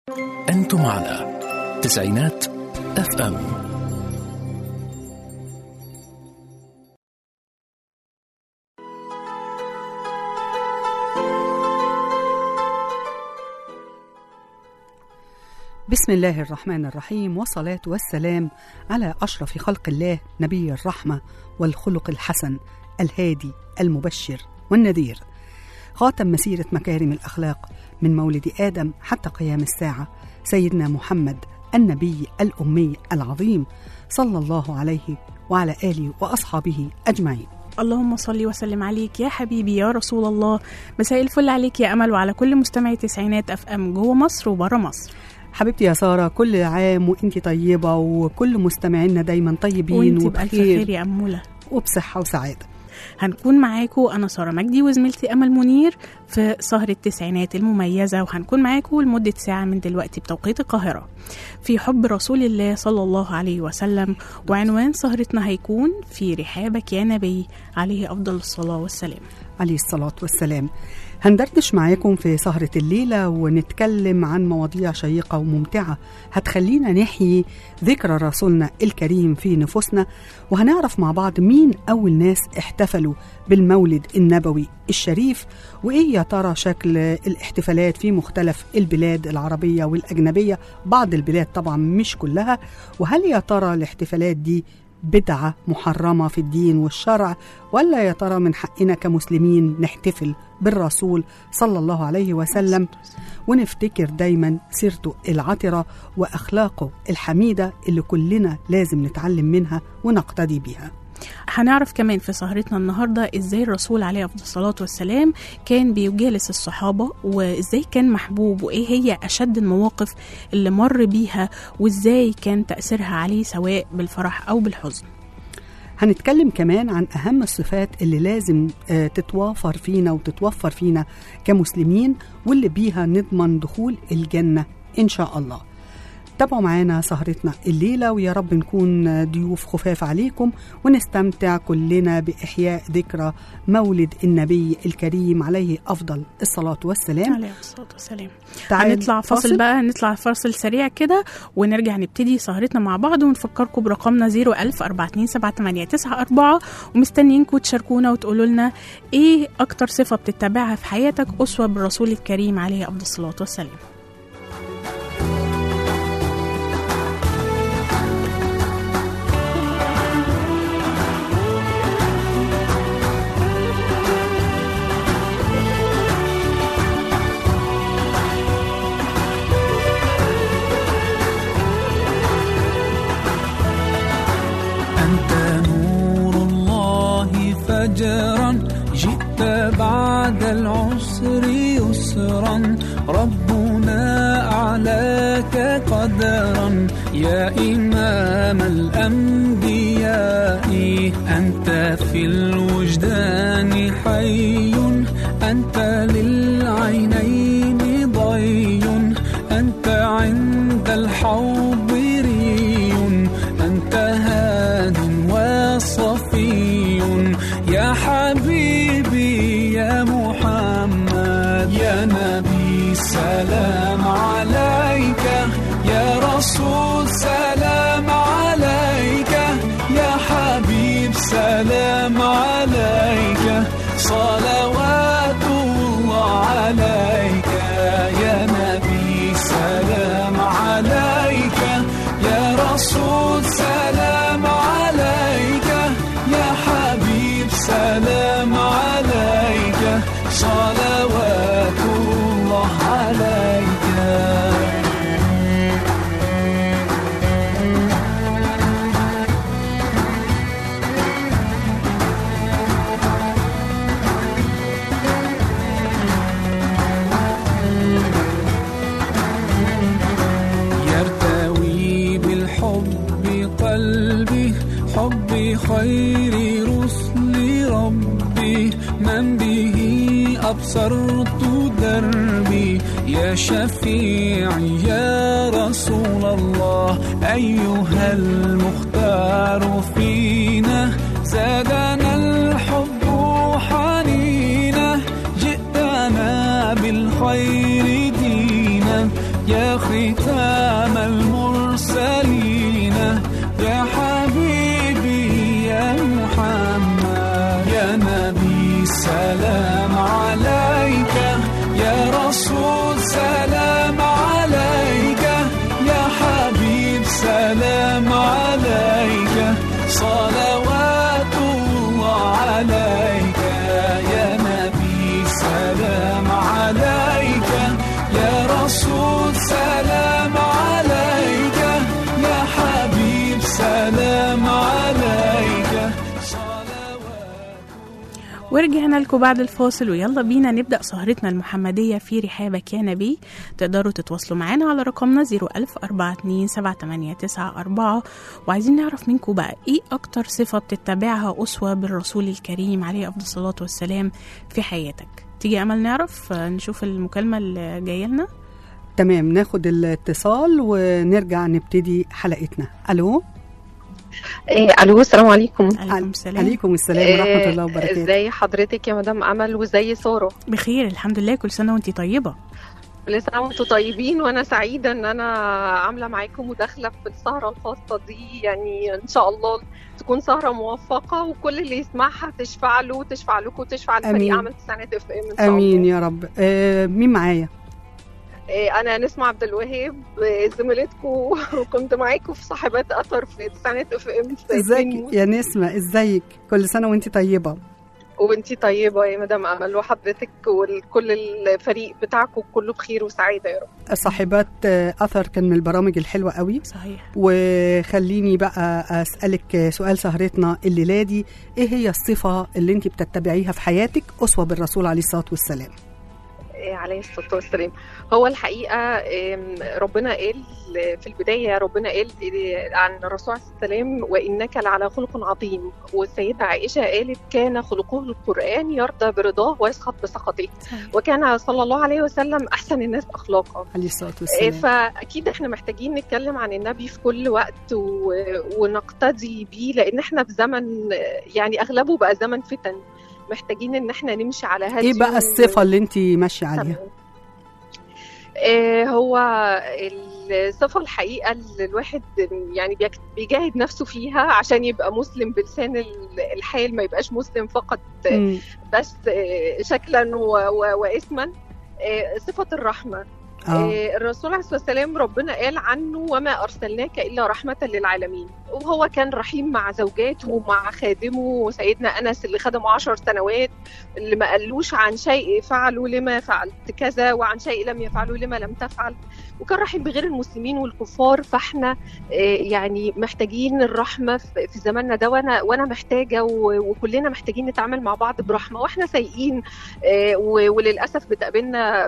أنتم على تسعينات اف ام بسم الله الرحمن الرحيم والصلاة والسلام على أشرف خلق الله نبي الرحمة والخلق الحسن الهادي المبشر والنذير خاتم مسيرة مكارم الأخلاق من مولد آدم حتى قيام الساعة سيدنا محمد النبي الأمي العظيم صلى الله عليه وعلى آله وأصحابه أجمعين اللهم صل وسلم عليك يا حبيبي يا رسول الله مساء الفل عليك يا أمل وعلى كل مستمعي تسعينات أف أم جوه مصر وبره مصر حبيبتي يا سارة كل عام وانت طيبة وكل مستمعينا دايما طيبين وانت بألف خير وبخير يا أمولة وبصحة وسعادة هنكون معاكم أنا سارة مجدي وزميلتي أمل منير في سهرة التسعينات المميزة وهنكون معاكم لمدة ساعة من دلوقتي بتوقيت القاهرة في حب رسول الله صلى الله عليه وسلم وعنوان سهرتنا هيكون في رحابك يا نبي عليه أفضل الصلاة والسلام عليه الصلاة والسلام هندردش معاكم في سهرة الليلة ونتكلم عن مواضيع شيقة وممتعة هتخلينا نحيي ذكرى رسولنا الكريم في نفوسنا وهنعرف مع بعض مين أول ناس احتفلوا بالمولد النبوي الشريف وإيه يا ترى شكل الاحتفالات في مختلف البلاد العربية والأجنبية بعض البلاد طبعا مش كلها وهل يا ترى الاحتفالات دي بدعة محرمة في الدين والشرع ولا يا ترى من حقنا كمسلمين نحتفل بالرسول صلى الله عليه وسلم ونفتكر دايما سيرته العطرة وأخلاقه الحميدة اللي كلنا لازم نتعلم منها ونقتدي بها هنعرف كمان في سهرتنا النهاردة ازاي الرسول عليه أفضل الصلاة والسلام كان بيجالس الصحابة وازاي كان محبوب وايه هي أشد المواقف اللي مر بيها وازاي كان تأثيرها عليه سواء بالفرح أو بالحزن هنتكلم كمان عن أهم الصفات اللي لازم آه، تتوافر فينا وتتوفر فينا كمسلمين واللي بيها نضمن دخول الجنة إن شاء الله تابعوا معانا سهرتنا الليلة ويا رب نكون ضيوف خفاف عليكم ونستمتع كلنا بإحياء ذكرى مولد النبي الكريم عليه أفضل الصلاة والسلام عليه الصلاة والسلام تعال هنطلع فاصل بقى هنطلع فاصل سريع كده ونرجع نبتدي سهرتنا مع بعض ونفكركم برقمنا 01000 427 ومستنيينكم تشاركونا وتقولوا لنا ايه اكتر صفة بتتبعها في حياتك أسوة بالرسول الكريم عليه أفضل الصلاة والسلام أنت نور الله فجرا جئت بعد العسر يسرا ربنا أعلاك قدرا يا إمام الأنبياء أنت في الوجدان حي أنت للعينين ضي أنت عند الحوض ري أنت هاد وصفي يا حبيبي يا محمد يا نبي سلام عليك يا رسول سلام عليك يا حبيب سلام عليك صلوات الله عليك يا نبي سلام عليك يا رسول سلام عليك يا حبيب سلام عليك صلوات الله عليك يرتوي بالحب قلبي حب خير رسل ربي من به أبصرت دربي يا شفيعي يا رسول الله أيها المختار فينا زادنا الحب حنينا جئتنا بالخير دينا يا ختام المرسلين يا حبيبي يا محمد يا نبي سلام عليك يا رسول سلام عليك يا حبيب سلام عليك صلوات الله عليك يا نبي سلام عليك يا رسول سلام عليك يا حبيب سلام عليك صلوات ورجعنا لكم بعد الفاصل ويلا بينا نبدأ سهرتنا المحمدية في رحابك يا نبي تقدروا تتواصلوا معانا على رقمنا 01042 وعايزين نعرف منكم بقى ايه أكتر صفة بتتبعها أسوة بالرسول الكريم عليه أفضل الصلاة والسلام في حياتك تيجي أمل نعرف آه، نشوف المكالمة اللي جاية لنا تمام ناخد الاتصال ونرجع نبتدي حلقتنا الو إيه الو السلام عليكم عليكم السلام عليكم السلام ورحمه إيه، الله وبركاته ازاي حضرتك يا مدام امل وازاي ساره بخير الحمد لله كل سنة وانتي طيبة كل سنه وانتم طيبين وانا سعيده ان انا عامله معاكم مداخله في السهره الخاصه دي يعني ان شاء الله تكون سهره موفقه وكل اللي يسمعها تشفع له وتشفع لكم وتشفع آمين. لفريق عمل سنه اف ام ان شاء امين الله يا رب آه مين معايا إيه، انا نسمة عبد الوهاب إيه، زميلتكم وكنت معاكم في صاحبات اثر في سنه اف ام ازيك يا نسمه ازيك كل سنه وانت طيبه وانتي طيبه يا مدام امل وحضرتك وكل الفريق بتاعكم كله بخير وسعاده يا رب صاحبات آه، اثر كان من البرامج الحلوه قوي صحيح وخليني بقى اسالك سؤال سهرتنا الليله دي ايه هي الصفه اللي انت بتتبعيها في حياتك اسوه بالرسول عليه الصلاه والسلام إيه، عليه الصلاه والسلام هو الحقيقه إم، ربنا قال في البدايه ربنا قال إيه، عن الرسول عليه السلام وانك لعلى خلق عظيم والسيده عائشه قالت كان خلقه القران يرضى برضاه ويسخط بسخطه صحيح. وكان صلى الله عليه وسلم احسن الناس اخلاقا عليه الصلاه إيه، والسلام فاكيد احنا محتاجين نتكلم عن النبي في كل وقت و... ونقتدي بيه لان احنا في زمن يعني اغلبه بقى زمن فتن محتاجين ان احنا نمشي على هديه ايه بقى الصفه اللي انت ماشيه عليها تمام. آه، هو الصفة الحقيقة اللي الواحد يعني بيك- بيجاهد نفسه فيها عشان يبقى مسلم بلسان ال- الحال ما يبقاش مسلم فقط مم. بس آه، شكلا و- و- واسما آه، صفة الرحمة اه آه، الرسول عليه الصلاه والسلام ربنا قال عنه وما ارسلناك الا رحمه للعالمين وهو كان رحيم مع زوجاته ومع خادمه سيدنا انس اللي خدمه عشر سنوات اللي ما قالوش عن شيء فعلوا لما فعلت كذا وعن شيء لم يفعلوا لما لم تفعل وكان رحيم بغير المسلمين والكفار فاحنا آه، يعني محتاجين الرحمه في في زماننا ده وانا وانا محتاجه و- وكلنا محتاجين نتعامل مع بعض برحمه واحنا سايقين آه، و- وللاسف بتقابلنا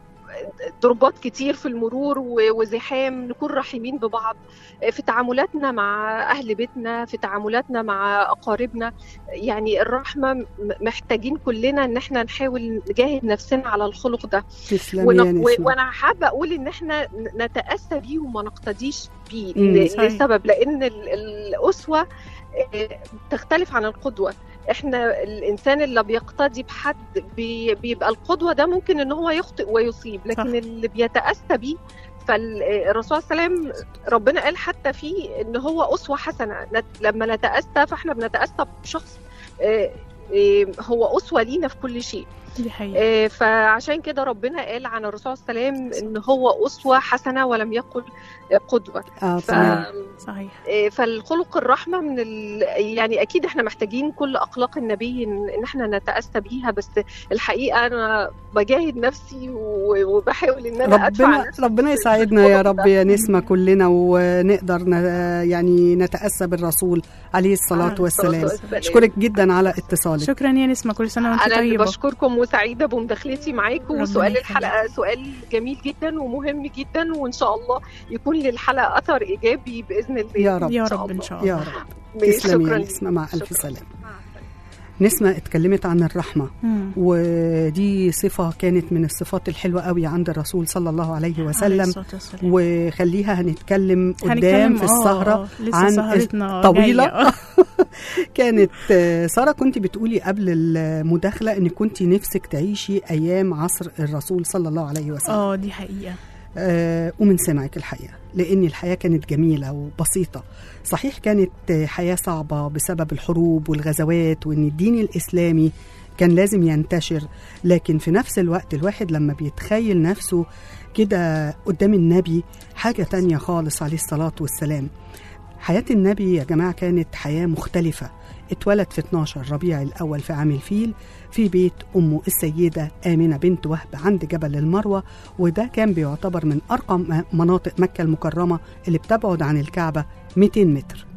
ضربات كتير في المرور و- وزحام نكون رحيمين ببعض في تعاملاتنا مع أهل بيتنا في تعاملاتنا مع أقاربنا يعني الرحمة م- محتاجين كلنا إن احنا نحاول نجاهد نفسنا على الخلق ده تسلمي يا ون- و- نسمه وانا حابه اقول ان احنا ن- نتاسى بيه وما نقتديش بيه مم، ل- صحيح. لسبب لان ال- الاسوه آه، تختلف عن القدوه احنا الانسان اللي بيقتدي بحد بي- بيبقى القدوه ده ممكن ان هو يخطئ ويصيب لكن صح. اللي بيتاسى بيه فالرسول صلى الله عليه وسلم ربنا قال حتى فيه ان هو اسوه حسنه نت- لما نتاسى فاحنا بنتاسى بشخص آه، آه، هو اسوه لينا في كل شيء دي حقيقة آه، فعشان كده ربنا قال عن الرسول صلى الله عليه وسلم ان هو اسوه حسنه ولم يقل قدوه اه ف... تمام صحيح آه، فالخلق الرحمه من ال... يعني اكيد احنا محتاجين كل اخلاق النبي ان إن احنا نتاسى بيها بس الحقيقه انا بجاهد نفسي و... وبحاول ان انا ادفع ربنا نفسي ربنا في يساعدنا يا الخلق رب ده. يا نسمة كلنا ونقدر ن- يعني نتأسى بالرسول عليه الصلاة عليه والسلام والسلام. أشكرك جدا على اتصالك شكرا يا نسمة كل سنة وانت انا اللي طيبة بشكركم وسعيده بمداخلتي معاكم ربنا وسؤال يخليك. الحلقه سؤال جميل جدا ومهم جدا وان شاء الله يكون للحلقه اثر ايجابي باذن الله يا رب. يا إن شاء رب ان الله. شاء الله يا رب ماشي، تسلمي يا شكرا نسمة مع ألف شكراً. سلامة مع السلامة. نسمة اتكلمت عن الرحمة مم. ودي صفة كانت من الصفات الحلوة قوي عند الرسول صلى الله عليه عليه وسلم الصلاة والسلام. وخليها هنتكلم قدام هنتكلم- في آه، السهرة آه، لسه عن سهرتنا طويلة. جاية. كانت آه، سارة كنت بتقولي قبل المداخلة إن كنت نفسك تعيشي أيام عصر الرسول صلى الله عليه وسلم اه دي حقيقة آه ومن سمعك الحقيقة لأن الحياة كانت جميلة وبسيطة صحيح كانت آه، حياة صعبة بسبب الحروب والغزوات وأن الدين الإسلامي كان لازم ينتشر لكن في نفس الوقت الواحد لما بيتخيل نفسه كده قدام النبي حاجة تانية خالص عليه الصلاة والسلام حياة النبي يا جماعة كانت حياة مختلفة اتولد في 12 ربيع الأول في عام الفيل في بيت أمه السيدة آمنة بنت وهب عند جبل المروة وده كان بيعتبر من أرقى م- مناطق مكة المكرمة اللي بتبعد عن الكعبة 200 متر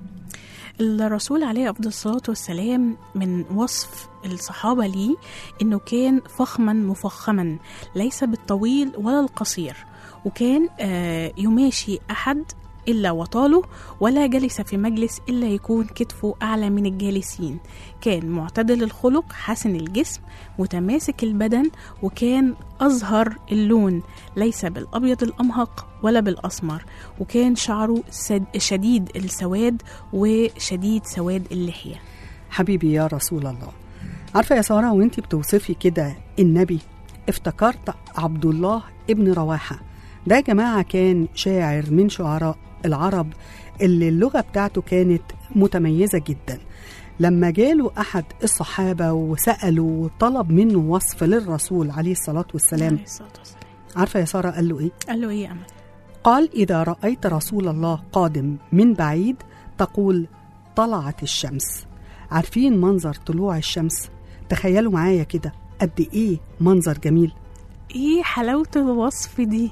الرسول عليه أفضل الصلاة والسلام من وصف الصحابة ليه إنه كان فخما مفخما ليس بالطويل ولا القصير وكان آه، يماشي أحد إلا وطاله ولا جلس في مجلس إلا يكون كتفه أعلى من الجالسين كان معتدل الخلق حسن الجسم متماسك البدن وكان أزهر اللون ليس بالأبيض الأمهق ولا بالأسمر وكان شعره سد- شديد السواد وشديد سواد اللحية حبيبي يا رسول الله عارفة يا سارة وانتي بتوصفي كده النبي افتكرت عبد الله ابن رواحة ده يا جماعة كان شاعر من شعراء العرب اللي اللغة بتاعته كانت متميزة جدا لما جاله أحد الصحابة وسأله وطلب منه وصف للرسول عليه الصلاة والسلام عليه الصلاة والسلام عارفة يا سارة قال له إيه؟ قال له إيه يا أمل قال إذا رأيت رسول الله قادم من بعيد تقول طلعت الشمس عارفين منظر طلوع الشمس تخيلوا معايا كده قد إيه منظر جميل ايه حلاوة الوصف دي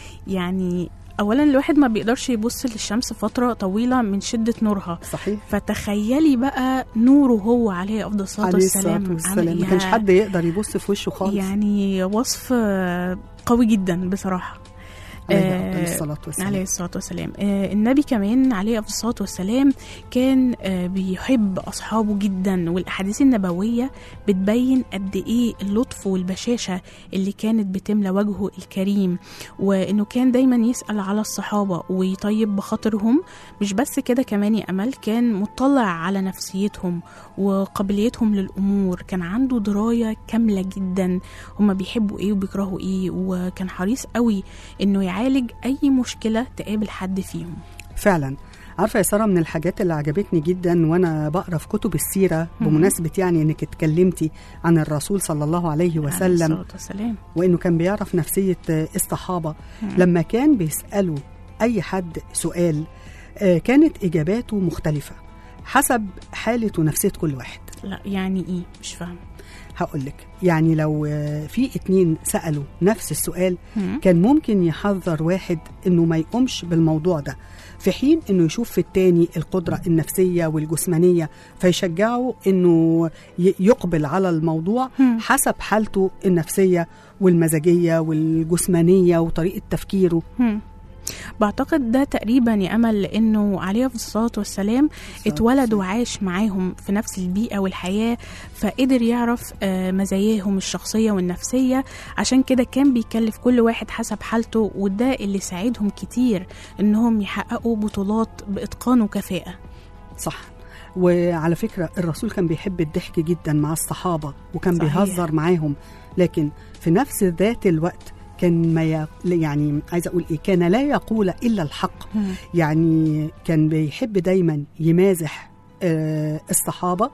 يعني اولا الواحد ما بيقدرش يبص للشمس فترة طويلة من شدة نورها صحيح فتخيلي بقى نوره هو عليه افضل الصلاة عليه والسلام الصلاة والسلام عامل- ما كانش يا- حد يقدر يبص في وشه خالص يعني وصف آه، قوي جدا بصراحة عليه آه، أفضل الصلاة والسلام عليه الصلاة والسلام آه النبي كمان عليه أفضل الصلاة والسلام كان آه بيحب أصحابه جدا والأحاديث النبوية بتبين قد إيه اللطف والبشاشة اللي كانت بتملى وجهه الكريم وإنه كان دايما يسأل على الصحابة ويطيب بخاطرهم مش بس كده كمان يا أمل كان مطلع على نفسيتهم وقابليتهم للأمور كان عنده دراية كاملة جدا هما بيحبوا إيه وبيكرهوا إيه وكان حريص قوي إنه يعالج أي مشكلة تقابل حد فيهم فعلا عارفة يا سارة من الحاجات اللي عجبتني جدا وأنا بقرأ في كتب السيرة مم. بمناسبة يعني إنك اتكلمتي عن الرسول صلى الله عليه عليه وسلم الصلاة والسلام وانه كان بيعرف نفسيه آه، الصحابه مم. لما كان بيسالوا اي حد سؤال آه، كانت اجاباته مختلفه حسب حاله ونفسيه كل واحد لا يعني إيه مش فاهم هقول لك يعني لو آه، في اتنين سالوا نفس السؤال مم. كان ممكن يحذر واحد انه ما يقومش بالموضوع ده في حين انه يشوف في التاني القدره النفسيه والجسمانيه فيشجعه انه ي- يقبل على الموضوع مم. حسب حالته النفسيه والمزاجيه والجسمانيه وطريقه تفكيره مم. بعتقد ده تقريبا يا امل لانه عليه افضل الصلاه والسلام اتولد وعاش معاهم في نفس البيئه والحياه فقدر يعرف آه، مزاياهم الشخصيه والنفسيه عشان كده كان بيكلف كل واحد حسب حالته وده اللي ساعدهم كتير انهم يحققوا بطولات باتقان وكفاءه صح وعلى فكرة الرسول كان بيحب الضحك جدا مع الصحابة وكان صحيح. بيهزر معاهم لكن في نفس ذات الوقت كان ما ي... يعني عايزة أقول إيه كان لا يقول إلا الحق يعني كان بيحب دايما يمازح آه، الصحابة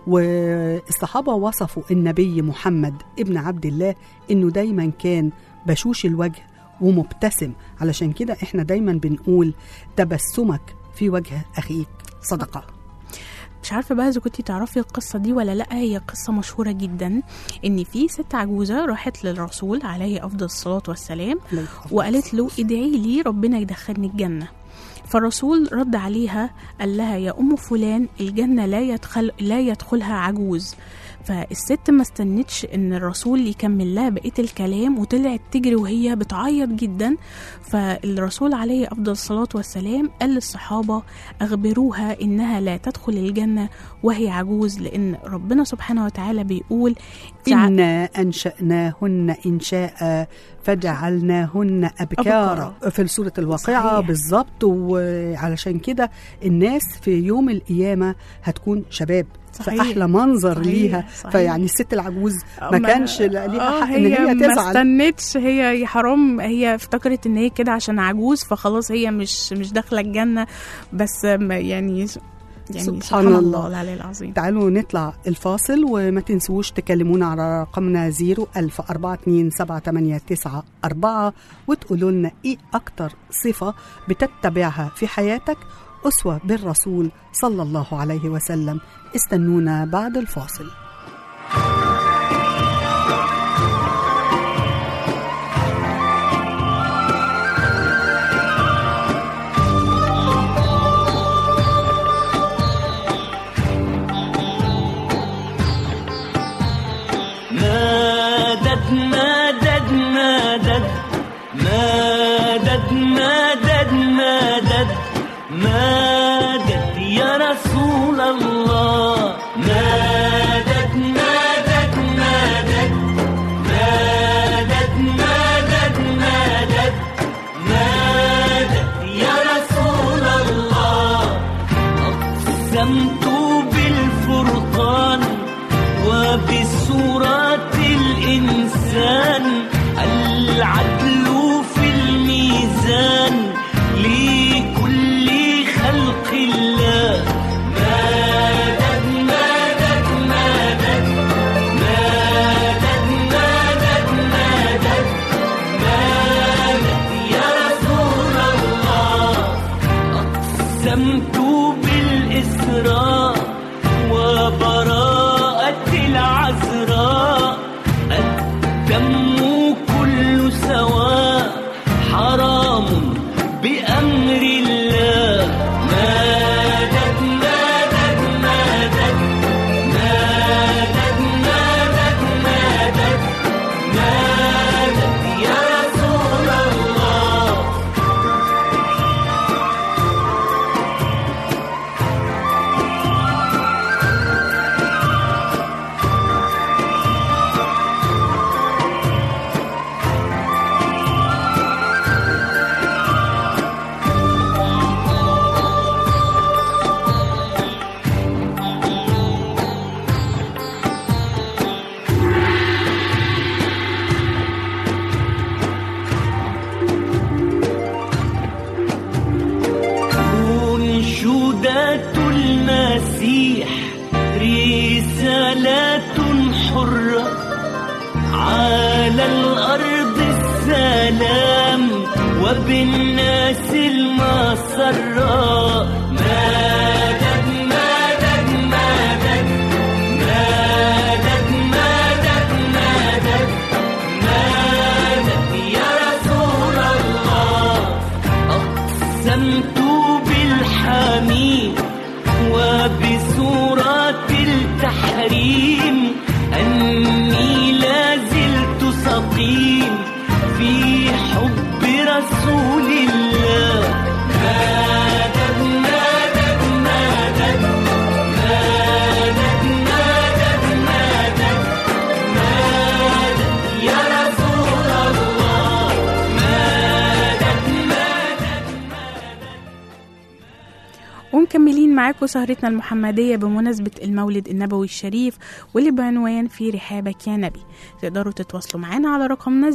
والصحابة وصفوا النبي محمد ابن عبد الله إنه دايما كان بشوش الوجه ومبتسم علشان كده إحنا دايما بنقول تبسمك في وجه أخيك صدقة مش عارفه بقى اذا كنتي تعرفي القصه دي ولا لا هي قصه مشهوره جدا ان في ست عجوزه راحت للرسول عليه افضل الصلاه والسلام وقالت له ادعي لي ربنا يدخلني الجنة فالرسول رد عليها قال لها يا أم فلان الجنة لا يدخل لا يدخلها عجوز فالست ما استنتش ان الرسول يكمل لها بقيه الكلام وطلعت تجري وهي بتعيط جدا فالرسول عليه افضل الصلاه والسلام قال للصحابه اخبروها انها لا تدخل الجنه وهي عجوز لان ربنا سبحانه وتعالى بيقول تع- إنا أنشأناهن إنشاء فجعلناهن أبكارا في سورة الواقعة صحيح. بالظبط وعلشان كده الناس في يوم القيامة هتكون شباب صحيح. في احلى منظر صحيح، ليها صحيح. فيعني الست العجوز ما ما- كانش ليها آه، حق ان هي ما تزعل استنتش هي هي حرام هي افتكرت ان هي كده عشان عجوز فخلاص هي مش مش داخله الجنه بس م- يعني يعني سبحان سبحان, الله. الله العلي العظيم تعالوا نطلع الفاصل وما تنسوش تكلمونا على رقمنا 010427894 وتقولوا لنا ايه اكتر صفة بتتبعها في حياتك أسوة بالرسول صلى الله عليه وسلم استنونا بعد الفاصل مدد مدد مدد مدد مدد مدد مدد يا رسول الله مدد مدد مدد مدد مدد مدد مدد يا رسول الله أقسمت بالفرقان وبسورة الإنسان العدل في الميزان لكل خلق الله مدد مدد مدد مدد مدد مدد مدد يا رسول الله أقسمت بالإسراء وبراءة العذراء الدم كل سواء حرام بأمر الله مدد مدد مدد مدد مدد مدد مدد يا رسول الله أنشودة المسيح رسالة حرة على الأرض السلام وبالناس المسرة مدد مدد مدد مدد مدد مدد مدد يا رسول الله أقسمت بالحميد وبسورة التحريم أني لا زلت سقيم في حب رسول الله مدد مدد مدد مدد مدد مدد مدد يا رسول الله مدد مدد ومكملين معاكم سهرتنا المحمدية بمناسبة المولد النبوي الشريف واللي بعنوان في رحابك يا نبي تقدروا تتواصلوا معانا على رقمنا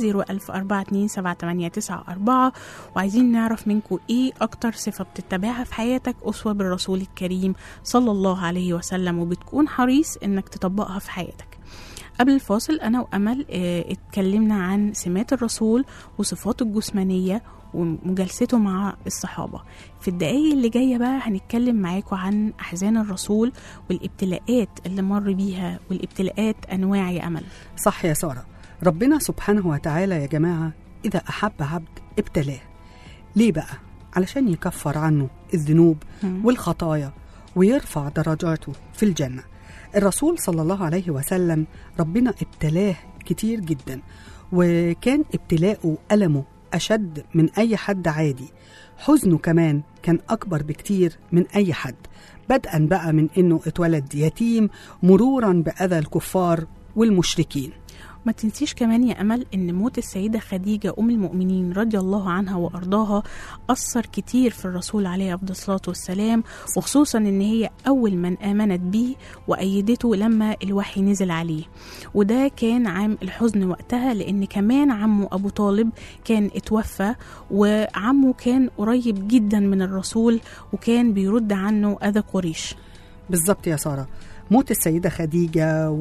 010427894 وعايزين نعرف منكم ايه اكتر صفة بتتبعها في حياتك أسوة بالرسول الكريم صلى الله عليه وسلم وبتكون حريص انك تطبقها في حياتك قبل الفاصل أنا وأمل آه، اتكلمنا عن سمات الرسول وصفاته الجسمانية ومجالسته مع الصحابة في الدقايق اللي جاية بقى هنتكلم معاكم عن أحزان الرسول والابتلاءات اللي مر بيها والابتلاءات أنواع يا أمل صح يا سارة ربنا سبحانه وتعالى يا جماعة إذا أحب عبد ابتلاه ليه بقى؟ علشان يكفر عنه الذنوب مم. والخطايا ويرفع درجاته في الجنة الرسول صلى الله عليه وسلم ربنا ابتلاه كتير جدا وكان ابتلاءه ألمه أشد من أي حد عادي حزنه كمان كان أكبر بكتير من أي حد بدءا بقى من إنه اتولد يتيم مرورا بأذى الكفار والمشركين ما تنسيش كمان يا أمل إن موت السيدة خديجة أم المؤمنين رضي الله عنها وأرضاها أثر كتير في الرسول عليه أفضل الصلاة والسلام وخصوصا إن هي أول من آمنت بيه وأيدته لما الوحي نزل عليه وده كان عام الحزن وقتها لأن كمان عمه أبو طالب كان اتوفى وعمه كان قريب جدا من الرسول وكان بيرد عنه أذى قريش بالظبط يا سارة موت السيدة خديجة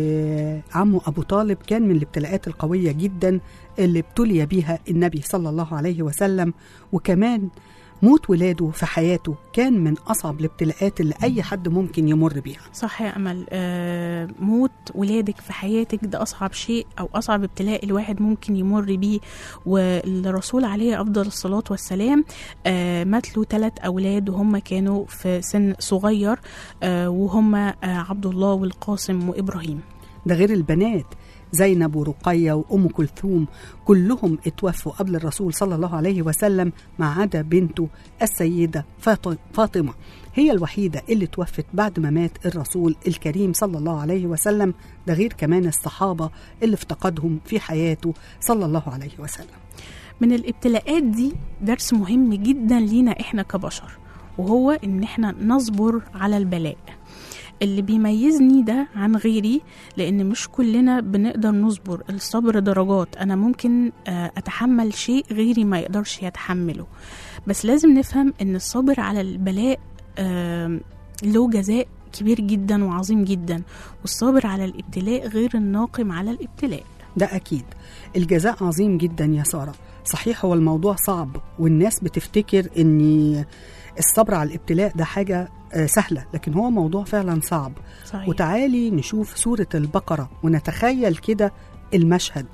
وعمه أبو طالب كان من الابتلاءات القوية جدا اللي ابتلي بيها النبي صلى الله عليه وسلم وكمان موت ولاده في حياته كان من أصعب الابتلاءات اللي أي حد ممكن يمر بيها صح يا أمل آه موت ولادك في حياتك ده أصعب شيء أو أصعب ابتلاء الواحد ممكن يمر بيه والرسول عليه أفضل الصلاة والسلام آه مات له ثلاث أولاد وهم كانوا في سن صغير آه وهم آه عبد الله والقاسم وإبراهيم ده غير البنات زينب ورقية وأم كلثوم كلهم اتوفوا قبل الرسول صلى الله عليه وسلم ما عدا بنته السيدة فاط- فاطمة هي الوحيدة اللي توفت بعد ما مات الرسول الكريم صلى الله عليه وسلم ده غير كمان الصحابة اللي افتقدهم في حياته صلى الله عليه وسلم من الابتلاءات دي درس مهم جدا لينا احنا كبشر وهو ان احنا نصبر على البلاء اللي بيميزني ده عن غيري لان مش كلنا بنقدر نصبر الصبر درجات انا ممكن آه، اتحمل شيء غيري ما يقدرش يتحمله بس لازم نفهم ان الصبر على البلاء آم، له جزاء كبير جدا وعظيم جدا والصابر على الابتلاء غير الناقم على الابتلاء ده أكيد الجزاء عظيم جدا يا سارة صحيح هو الموضوع صعب والناس بتفتكر ان الصبر على الابتلاء ده حاجة آه، سهلة لكن هو موضوع فعلا صعب صحيح وتعالي نشوف سورة البقرة ونتخيل كده المشهد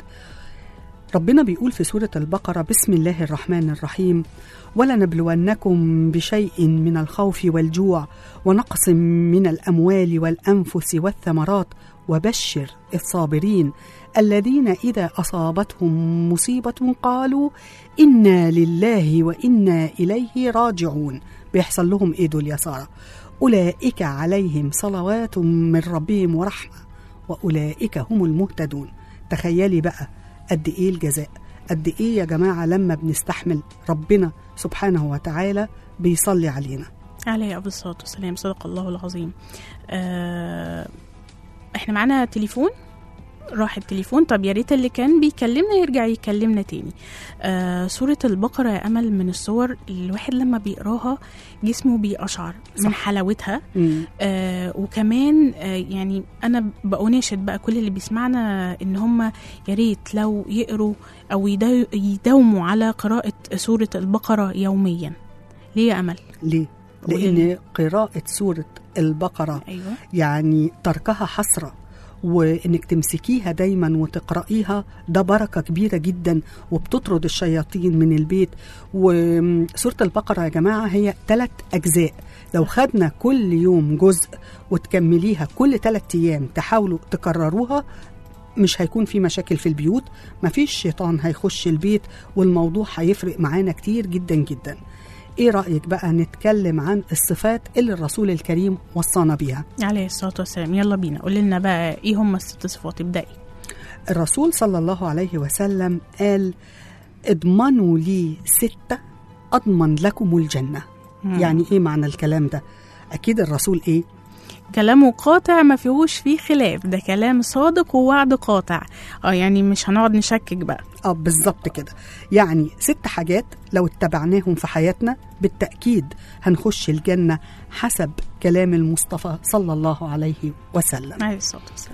ربنا بيقول في سورة البقرة بسم الله الرحمن الرحيم ولنبلونكم بشيء من الخوف والجوع ونقص من الأموال والأنفس والثمرات وبشر الصابرين الذين إذا أصابتهم مصيبة قالوا إنا لله وإنا إليه راجعون بيحصل لهم إيه دول يا سارة أولئك عليهم صلوات من ربهم ورحمة وأولئك هم المهتدون تخيلي بقى قد إيه الجزاء قد إيه يا جماعة لما بنستحمل ربنا سبحانه وتعالى بيصلي علينا عليه أفضل الصلاة والسلام صدق الله العظيم آه احنا معانا تليفون راح التليفون طب يا ريت اللي كان بيكلمنا يرجع يكلمنا تاني آه سورة البقرة يا أمل من الصور الواحد لما بيقراها جسمه بيقشعر من صح. حلاوتها مم. آه وكمان آه يعني انا بأناشد بقى كل اللي بيسمعنا ان هم يا ريت لو يقروا او يدا- يداوموا على قراءة سورة البقرة يوميا ليه يا امل ليه؟ قولي لأن قراءة سورة البقرة ايوه يعني تركها حسرة وانك تمسكيها دايما وتقرأيها ده بركة كبيرة جدا وبتطرد الشياطين من البيت وسورة البقرة يا جماعة هي ثلاث أجزاء لو خدنا كل يوم جزء وتكمليها كل ثلاث أيام تحاولوا تكرروها مش هيكون في مشاكل في البيوت مفيش شيطان هيخش البيت والموضوع هيفرق معانا كتير جدا جدا ايه رأيك بقى نتكلم عن الصفات اللي الرسول الكريم وصانا بيها عليه الصلاة والسلام يلا بينا قول لنا بقى ايه هم الست صفات ابدأي الرسول صلى الله عليه وسلم قال اضمنوا لي ستة أضمن لكم الجنة مم. يعني إيه معنى الكلام ده أكيد الرسول إيه كلامه قاطع ما فيهوش فيه خلاف ده كلام صادق ووعد قاطع اه يعني مش هنقعد نشكك بقى اه بالظبط كده يعني ست حاجات لو اتبعناهم في حياتنا بالتأكيد هنخش الجنة حسب كلام المصطفى صلى الله عليه وسلم عليه الصلاة والسلام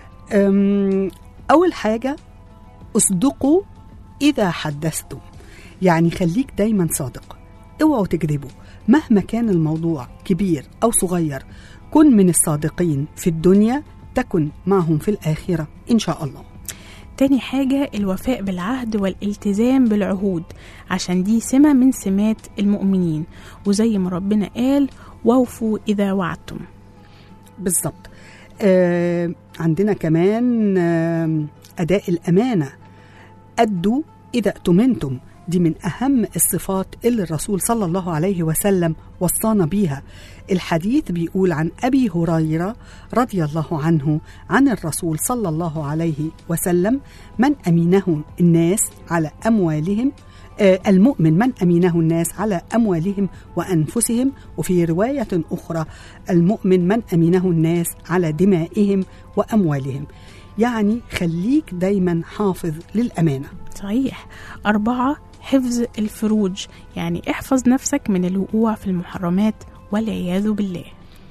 أم، أول حاجة اصدقوا إذا حدثتم يعني خليك دايما صادق اوعوا تكذبوا مهما كان الموضوع كبير أو صغير كن من الصادقين في الدنيا تكن معهم في الآخرة إن شاء الله تاني حاجة الوفاء بالعهد والالتزام بالعهود عشان دي سمة من سمات المؤمنين وزي ما ربنا قال ووفوا إذا وعدتم بالظبط آه عندنا كمان آه أداء الأمانة أدوا إذا اؤتمنتم دي من أهم الصفات اللي الرسول صلى الله عليه وسلم وصانا بيها الحديث بيقول عن أبي هريرة رضي الله عنه عن الرسول صلى الله عليه وسلم من أمينه الناس على أموالهم آه، المؤمن من أمينه الناس على أموالهم وأنفسهم وفي رواية أخرى المؤمن من أمينه الناس على دمائهم وأموالهم يعني خليك دايما حافظ للأمانة صحيح أربعة حفظ الفروج يعني احفظ نفسك من الوقوع في المحرمات والعياذ بالله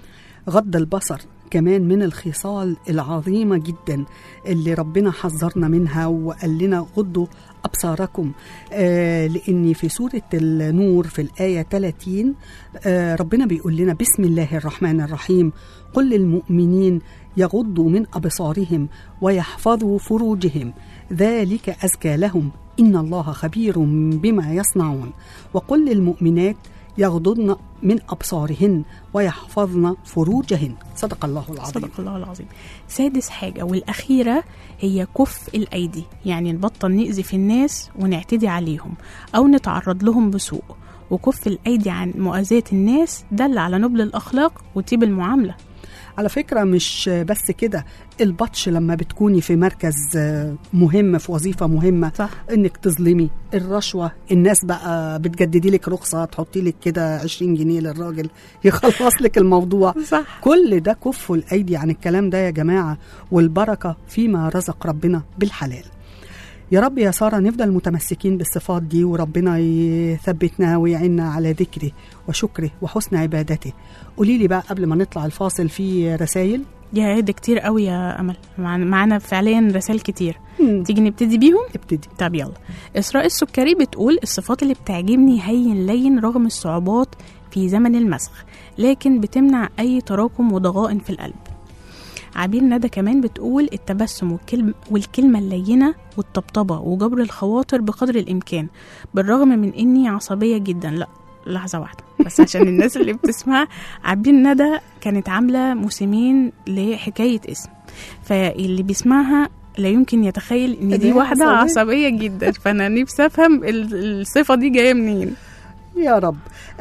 غض البصر كمان من الخصال العظيمة جدا اللي ربنا حذرنا منها وقال لنا غضوا أبصاركم آه لأن في سورة النور في الآية 30 آه ربنا بيقول لنا بسم الله الرحمن الرحيم قل للمؤمنين يغضوا من أبصارهم ويحفظوا فروجهم ذلك أزكى لهم إن الله خبير بما يصنعون وقل للمؤمنات يغضضن من أبصارهن ويحفظن فروجهن صدق الله العظيم صدق الله العظيم سادس حاجة والأخيرة هي كف الأيدي يعني نبطل نأذي في الناس ونعتدي عليهم أو نتعرض لهم بسوء وكف الأيدي عن مؤاذاة الناس دل على نبل الأخلاق وطيب المعاملة على فكرة مش بس كده البطش لما بتكوني في مركز آه، مهم في وظيفة مهمة صح. انك تظلمي الرشوة الناس بقى بتجددي لك رخصة تحطي لك كده 20 جنيه للراجل يخلص لك الموضوع صح كل ده كفوا الايدي عن الكلام ده يا جماعة والبركة فيما رزق ربنا بالحلال يا رب يا سارة نفضل متمسكين بالصفات دي وربنا يثبتنا ويعيننا على ذكره وشكره وحسن عبادته قولي لي بقى قبل ما نطلع الفاصل في رسائل يا ده كتير قوي يا أمل مع- معانا فعليا رسائل كتير مم. تيجي نبتدي بيهم ابتدي طب يلا إسراء السكري بتقول الصفات اللي بتعجبني هين لين رغم الصعوبات في زمن المسخ لكن بتمنع أي تراكم وضغائن في القلب عبير ندى كمان بتقول التبسم والكلم والكلمة اللينة والطبطبة وجبر الخواطر بقدر الإمكان بالرغم من إني عصبية جدا لا لحظة واحدة بس عشان الناس اللي بتسمع عبير ندى كانت عاملة موسمين لحكاية اسم فاللي بيسمعها لا يمكن يتخيل ان دي دي واحدة عصبية. عصبية جدا فانا نفسي افهم ال- الصفة دي جاية منين يا رب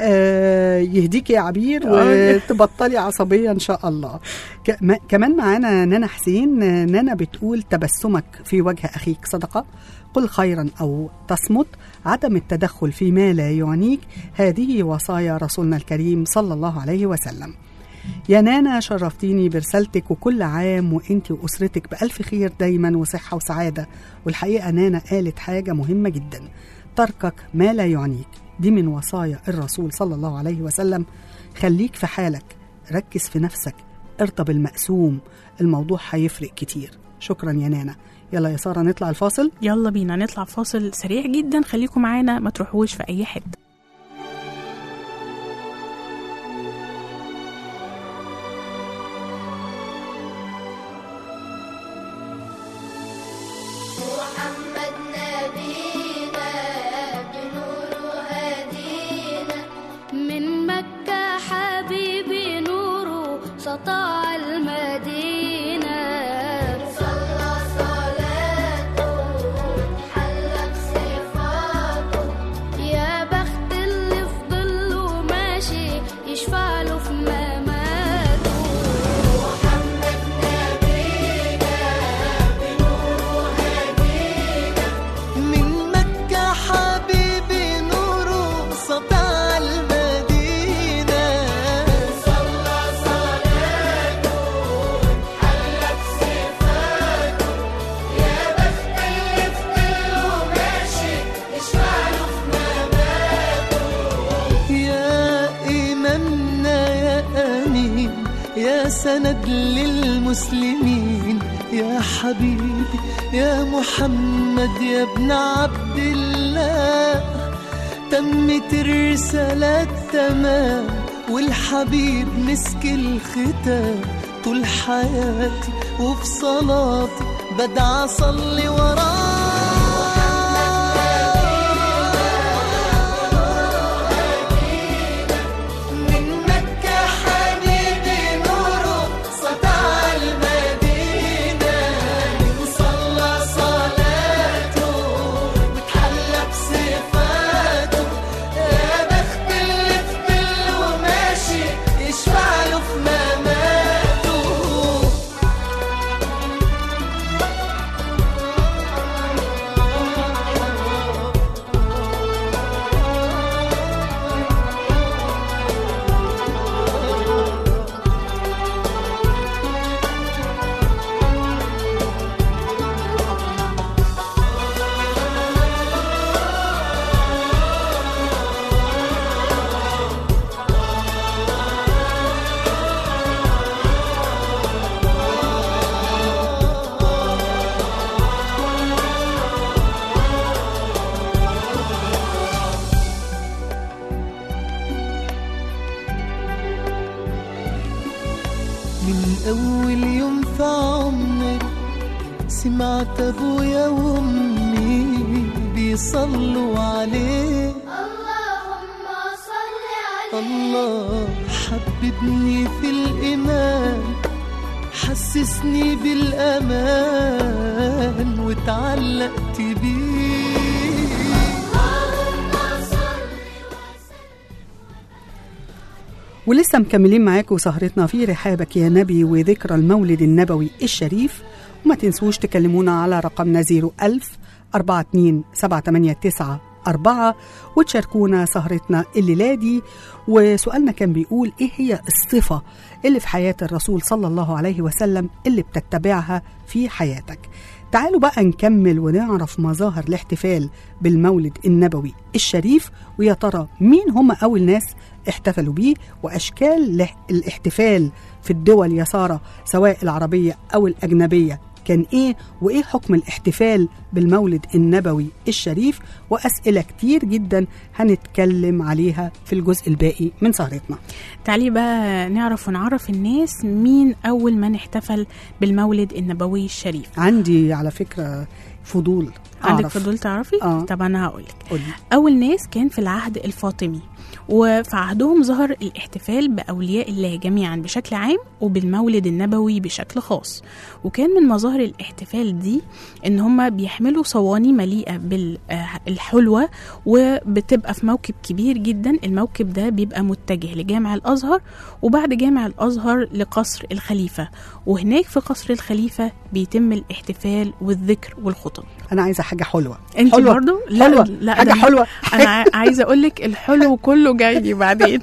آه يهديك يا عبير آه. وتبطلي عصبية إن شاء الله ك- ما- كمان معانا نانا حسين آه، نانا بتقول تبسمك في وجه أخيك صدقة قل خيرا أو تصمت عدم التدخل فيما لا يعنيك هذه وصايا رسولنا الكريم صلى الله عليه وسلم يا نانا شرفتيني برسالتك وكل عام وانت واسرتك بألف خير دايما وصحة وسعادة والحقيقة نانا قالت حاجة مهمة جدا تركك ما لا يعنيك دي من وصايا الرسول صلى الله عليه وسلم خليك في حالك ركز في نفسك ارضى بالمقسوم الموضوع هيفرق كتير شكرا يا نانا يلا يا سارة نطلع الفاصل يلا بينا نطلع فاصل سريع جدا خليكم معانا ما تروحوش في اي حتة محمد نبينا بنور هدينا من مكة حبيبي نوره سطع المدينة صلى صلاته حلى بصفاته يا بخت اللي في ظله ماشي يشفع له في مماته محمد نبينا من مكة حبيبي نوره سطع المدينة صلى صلاته حلى بصفاته يا بخت اللي في ظله ماشي يشفع له في مماته يا إمامنا يا أمين يا سند للمسلمين يا حبيبي يا محمد يا ابن عبد الله تمت الرسالة تمام والحبيب مسك الختام طول حياتي وفي صلاتي بدعى أصلي وراه من مكة حبيبي نوره سطع المدينة وصلى صلاته وتحلى بصفاته أول يوم في عمري سمعت أبويا وأمي بيصلوا عليه اللهم صل عليه الله حببني في الإيمان حسسني بالأمان واتعلقت بيه اللهم صل ولسه مكملين معاكم سهرتنا في رحابك يا نبي وذكرى المولد النبوي الشريف وما تنسوش تكلمونا على رقمنا 01000 42 789 أربعة وتشاركونا سهرتنا الليلة دي وسؤالنا كان بيقول إيه هي الصفة اللي في حياة الرسول صلى الله عليه وسلم اللي بتتبعها في حياتك تعالوا بقى نكمل ونعرف مظاهر الاحتفال بالمولد النبوي الشريف ويا ترى مين هم أول ناس احتفلوا بيه وأشكال الاح- الاحتفال في الدول يا سارة سواء العربية أو الأجنبية كان إيه وإيه حكم الاحتفال بالمولد النبوي الشريف وأسئلة كتير جدا هنتكلم عليها في الجزء الباقي من سهرتنا تعالي بقى نعرف ونعرف الناس مين أول من احتفل بالمولد النبوي الشريف عندي على فكرة فضول عندك أعرف. فضول تعرفي؟ آه. طب أنا هقولك قولي. أول ناس كان في العهد الفاطمي وفي عهدهم ظهر الاحتفال بأولياء الله جميعا بشكل عام وبالمولد النبوي بشكل خاص وكان من مظاهر الاحتفال دي ان هم بيحملوا صواني مليئة بالحلوة وبتبقى في موكب كبير جدا الموكب ده بيبقى متجه لجامع الأزهر وبعد جامع الأزهر لقصر الخليفة وهناك في قصر الخليفة بيتم الاحتفال والذكر والخطب أنا عايزة حاجة حلوة انت حلوة. برضو حلوة. لا حاجة ده حلوة انا ع- عايزه اقول لك الحلو كله جاي بعدين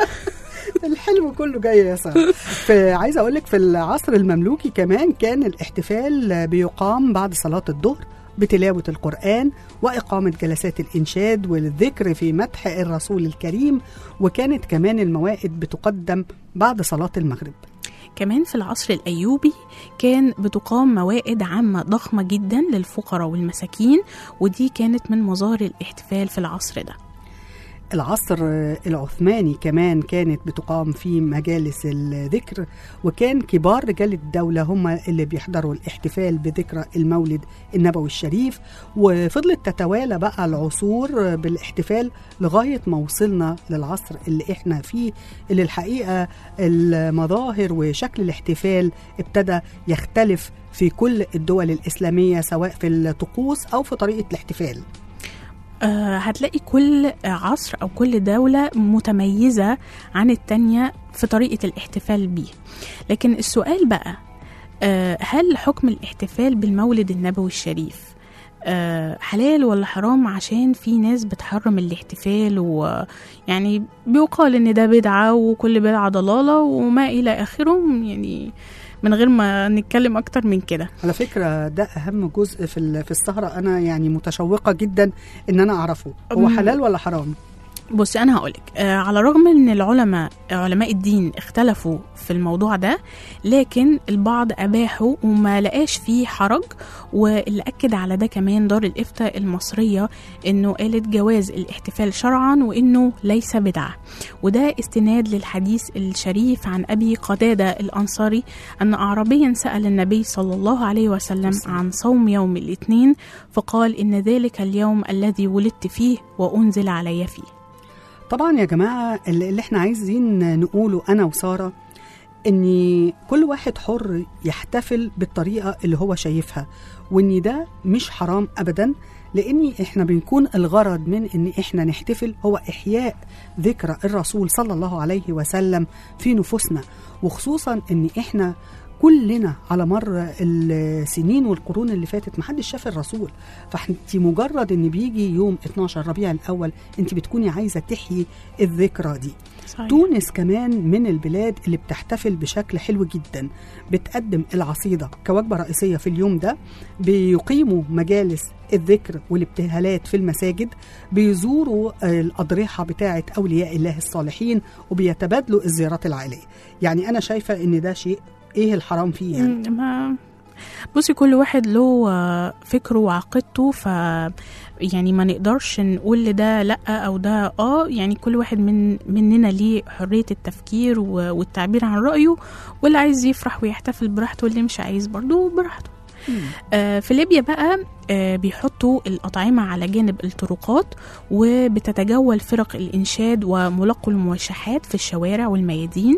الحلو كله جاي يا ساره في عايزه اقول لك في العصر المملوكي كمان كان الاحتفال بيقام بعد صلاه الظهر بتلاوه القران واقامه جلسات الانشاد والذكر في مدح الرسول الكريم وكانت كمان الموائد بتقدم بعد صلاه المغرب كمان في العصر الايوبي كان بتقام موائد عامه ضخمه جدا للفقراء والمساكين ودي كانت من مظاهر الاحتفال في العصر ده العصر العثماني كمان كانت بتقام في مجالس الذكر وكان كبار رجال الدولة هم اللي بيحضروا الاحتفال بذكرى المولد النبوي الشريف وفضلت تتوالى بقى العصور بالاحتفال لغاية ما وصلنا للعصر اللي احنا فيه اللي الحقيقة المظاهر وشكل الاحتفال ابتدى يختلف في كل الدول الإسلامية سواء في الطقوس أو في طريقة الاحتفال آه هتلاقي كل عصر او كل دوله متميزه عن التانيه في طريقه الاحتفال بيه لكن السؤال بقى آه هل حكم الاحتفال بالمولد النبوي الشريف آه حلال ولا حرام عشان في ناس بتحرم الاحتفال ويعني بيقال ان ده بدعه وكل بدعه ضلاله وما الى اخره يعني من غير ما نتكلم اكتر من كده على فكرة ده أهم جزء في ال- في السهرة أنا يعني متشوقة جدا إن أنا أعرفه هو أم. حلال ولا حرام؟ بصي انا هقولك آه على الرغم ان العلماء علماء الدين اختلفوا في الموضوع ده لكن البعض اباحوا وما لقاش فيه حرج واللي اكد على ده كمان دار الافتاء المصريه انه قالت جواز الاحتفال شرعا وانه ليس بدعه وده استناد للحديث الشريف عن ابي قتاده الانصاري ان اعرابيا سال النبي صلى الله عليه وسلم عن صوم يوم الاثنين فقال ان ذلك اليوم الذي ولدت فيه وانزل علي فيه طبعا يا جماعة اللي اللي احنا عايزين نقوله أنا وسارة إن كل واحد حر يحتفل بالطريقة اللي هو شايفها وإن ده مش حرام أبدا لأن احنا بنكون الغرض من إن احنا نحتفل هو إحياء ذكرى الرسول صلى الله عليه وسلم في نفوسنا وخصوصا إن احنا كلنا على مر السنين والقرون اللي فاتت محدش شاف الرسول فانت مجرد ان بيجي يوم 12 ربيع الاول انت بتكوني عايزه تحيي الذكرى دي صحيح. تونس كمان من البلاد اللي بتحتفل بشكل حلو جدا بتقدم العصيدة كوجبة رئيسية في اليوم ده بيقيموا مجالس الذكر والابتهالات في المساجد بيزوروا آه، الأضرحة بتاعة أولياء الله الصالحين وبيتبادلوا الزيارات العائلية يعني أنا شايفة إن ده شيء إيه الحرام فيه يعني مم، ما بصي كل واحد له آه، فكره وعقيدته ف يعني ما نقدرش نقول لده لا او ده اه يعني كل واحد من مننا ليه حريه التفكير و- والتعبير عن رايه واللي عايز يفرح ويحتفل براحته واللي مش عايز برضه براحته آه، في ليبيا بقى آه، بيحطوا الأطعمة على جانب الطرقات وبتتجول فرق الإنشاد وملقوا الموشحات في الشوارع والميادين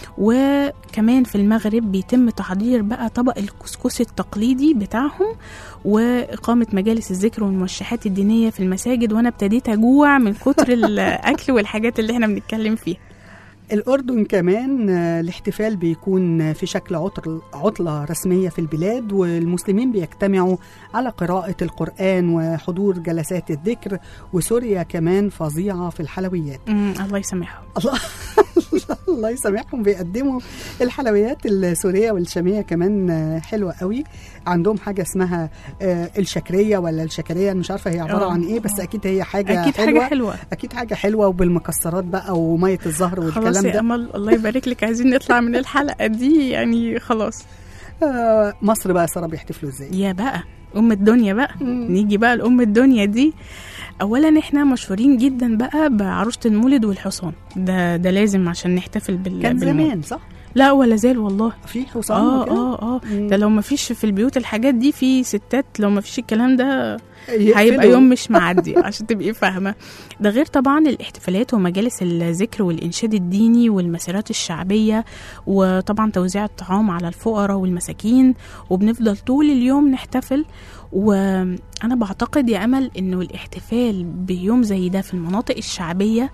وكمان في المغرب بيتم تحضير بقى طبق الكسكس التقليدي بتاعهم وإقامة مجالس الذكر والموشحات الدينية في المساجد وأنا ابتديت أجوع من كتر الأكل والحاجات اللي احنا بنتكلم فيها الأردن كمان آه، الاحتفال بيكون في شكل عطل عطلة رسمية في البلاد والمسلمين بيجتمعوا على قراءة القرآن وحضور جلسات الذكر وسوريا كمان فظيعة في الحلويات أمم، الله يسامحهم الله الله يسامحهم بيقدموا الحلويات السورية والشامية كمان آه، حلوة قوي عندهم حاجة اسمها آه، الشكرية ولا الشكرية أنا مش عارفة هي عبارة آه، عن إيه بس أكيد هي حاجة أكيد حلوة حاجة حلوة أكيد حاجة حلوة وبالمكسرات بقى ومية الزهر خلاص والكلام يا ده امل الله يبارك لك عايزين نطلع من الحلقه دي يعني خلاص آه، مصر بقى يا ساره بيحتفلوا ازاي؟ يا بقى ام الدنيا بقى نيجي بقى لام الدنيا دي اولا احنا مشهورين جدا بقى بعروسه المولد والحصان ده ده لازم عشان نحتفل بال كان بالمولد. زمان صح؟ لا ولا زال والله في حصان اه وكده؟ اه اه مم. ده لو ما فيش في البيوت الحاجات دي في ستات لو ما فيش الكلام ده يقفلوا. هيبقى يوم مش معدي عشان تبقي فاهمه ده غير طبعا الاحتفالات ومجالس الذكر والانشاد الديني والمسيرات الشعبيه وطبعا توزيع الطعام على الفقراء والمساكين وبنفضل طول اليوم نحتفل وانا بعتقد يا امل انه الاحتفال بيوم زي ده في المناطق الشعبيه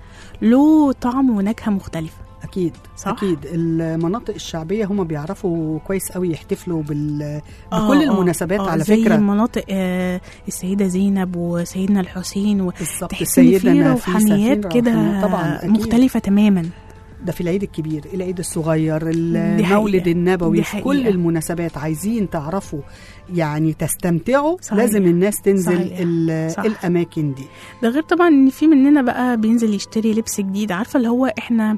له طعم ونكهه مختلفه اكيد صح؟ اكيد المناطق الشعبيه هم بيعرفوا كويس قوي يحتفلوا بال آه، بكل آه، المناسبات آه، على زي فكره مناطق آه السيده زينب وسيدنا الحسين و... بالظبط تحس ان في نفيسة، روحانيات في كده روحانيات طبعا أكيد. مختلفه تماما ده في العيد الكبير العيد الصغير دي المولد حقيقة. النبوي دي في كل حقيقة. المناسبات عايزين تعرفوا يعني تستمتعوا صحيح. لازم الناس تنزل صحيح. ال- صح. الاماكن دي ده غير طبعا ان في مننا بقى بينزل يشتري لبس جديد عارفه اللي هو احنا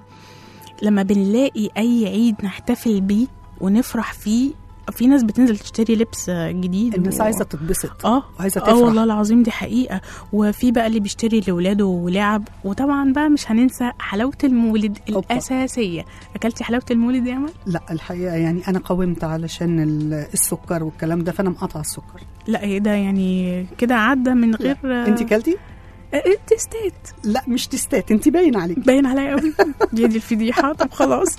لما بنلاقي اي عيد نحتفل بيه ونفرح فيه في ناس بتنزل تشتري لبس جديد الناس و... عايزه تتبسط اه وعايزه اه تفرح والله العظيم دي حقيقه وفي بقى اللي بيشتري لاولاده لعب وطبعا بقى مش هننسى حلاوه المولد أوبا. الاساسيه اكلتي حلاوه المولد يا امل لا الحقيقه يعني انا قاومت علشان ال- السكر والكلام ده فانا مقاطعه السكر لا ايه ده يعني كده عدى من غير انت كلتي انت استات لا مش تستات انت باين عليك باين عليا قوي دي دي الفضيحه طب خلاص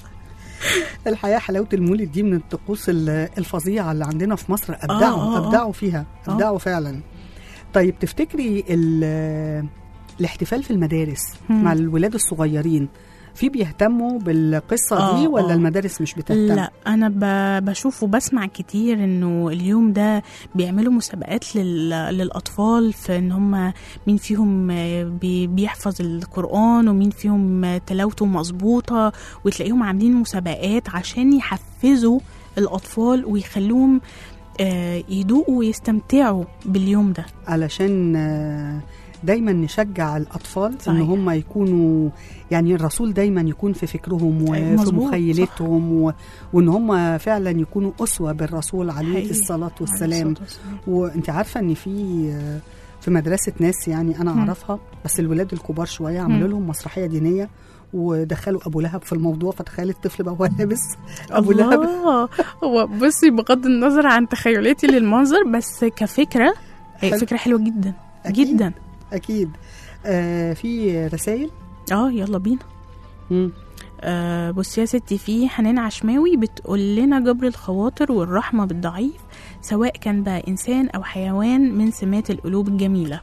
الحقيقه حلاوه المولد دي من الطقوس ال- الفظيعه اللي عندنا في مصر ابدعوا آه، آه. ابدعوا فيها آه. ابدعوا فعلا طيب تفتكري ال- الاحتفال في المدارس مم. مع الولاد الصغيرين في بيهتموا بالقصه آه، دي ولا آه. المدارس مش بتهتم لا انا ب- بشوف وبسمع كتير انه اليوم ده بيعملوا مسابقات لل... للاطفال في ان هم مين فيهم آه، بي... بيحفظ القران ومين فيهم آه، تلاوته مظبوطه وتلاقيهم عاملين مسابقات عشان يحفزوا الاطفال ويخلوهم آه، يدوقوا ويستمتعوا باليوم ده علشان آه، دايما نشجع الاطفال ان صحيح. هم يكونوا يعني الرسول دايما يكون في فكرهم أيوة، وفي مظبوط، مخيلتهم و... وان هم فعلا يكونوا اسوه بالرسول عليه حقيقي. الصلاه عليه والسلام الصلاة والسلام. وانت عارفه ان في آه، في مدرسه ناس يعني انا مم. اعرفها بس الولاد الكبار شويه عملوا مم. لهم مسرحيه دينيه ودخلوا ابو لهب في الموضوع فتخيل الطفل بقى هو لابس ابو لهب الله هو بصي بغض النظر عن تخيلاتي للمنظر بس كفكره هي حلو. فكره حلوه جدا أكيد. جدا اكيد آه في رسائل اه يلا بينا مم. آه بصي يا ستي في حنان عشماوي بتقول لنا جبر الخواطر والرحمه بالضعيف سواء كان بقى انسان او حيوان من سمات القلوب الجميله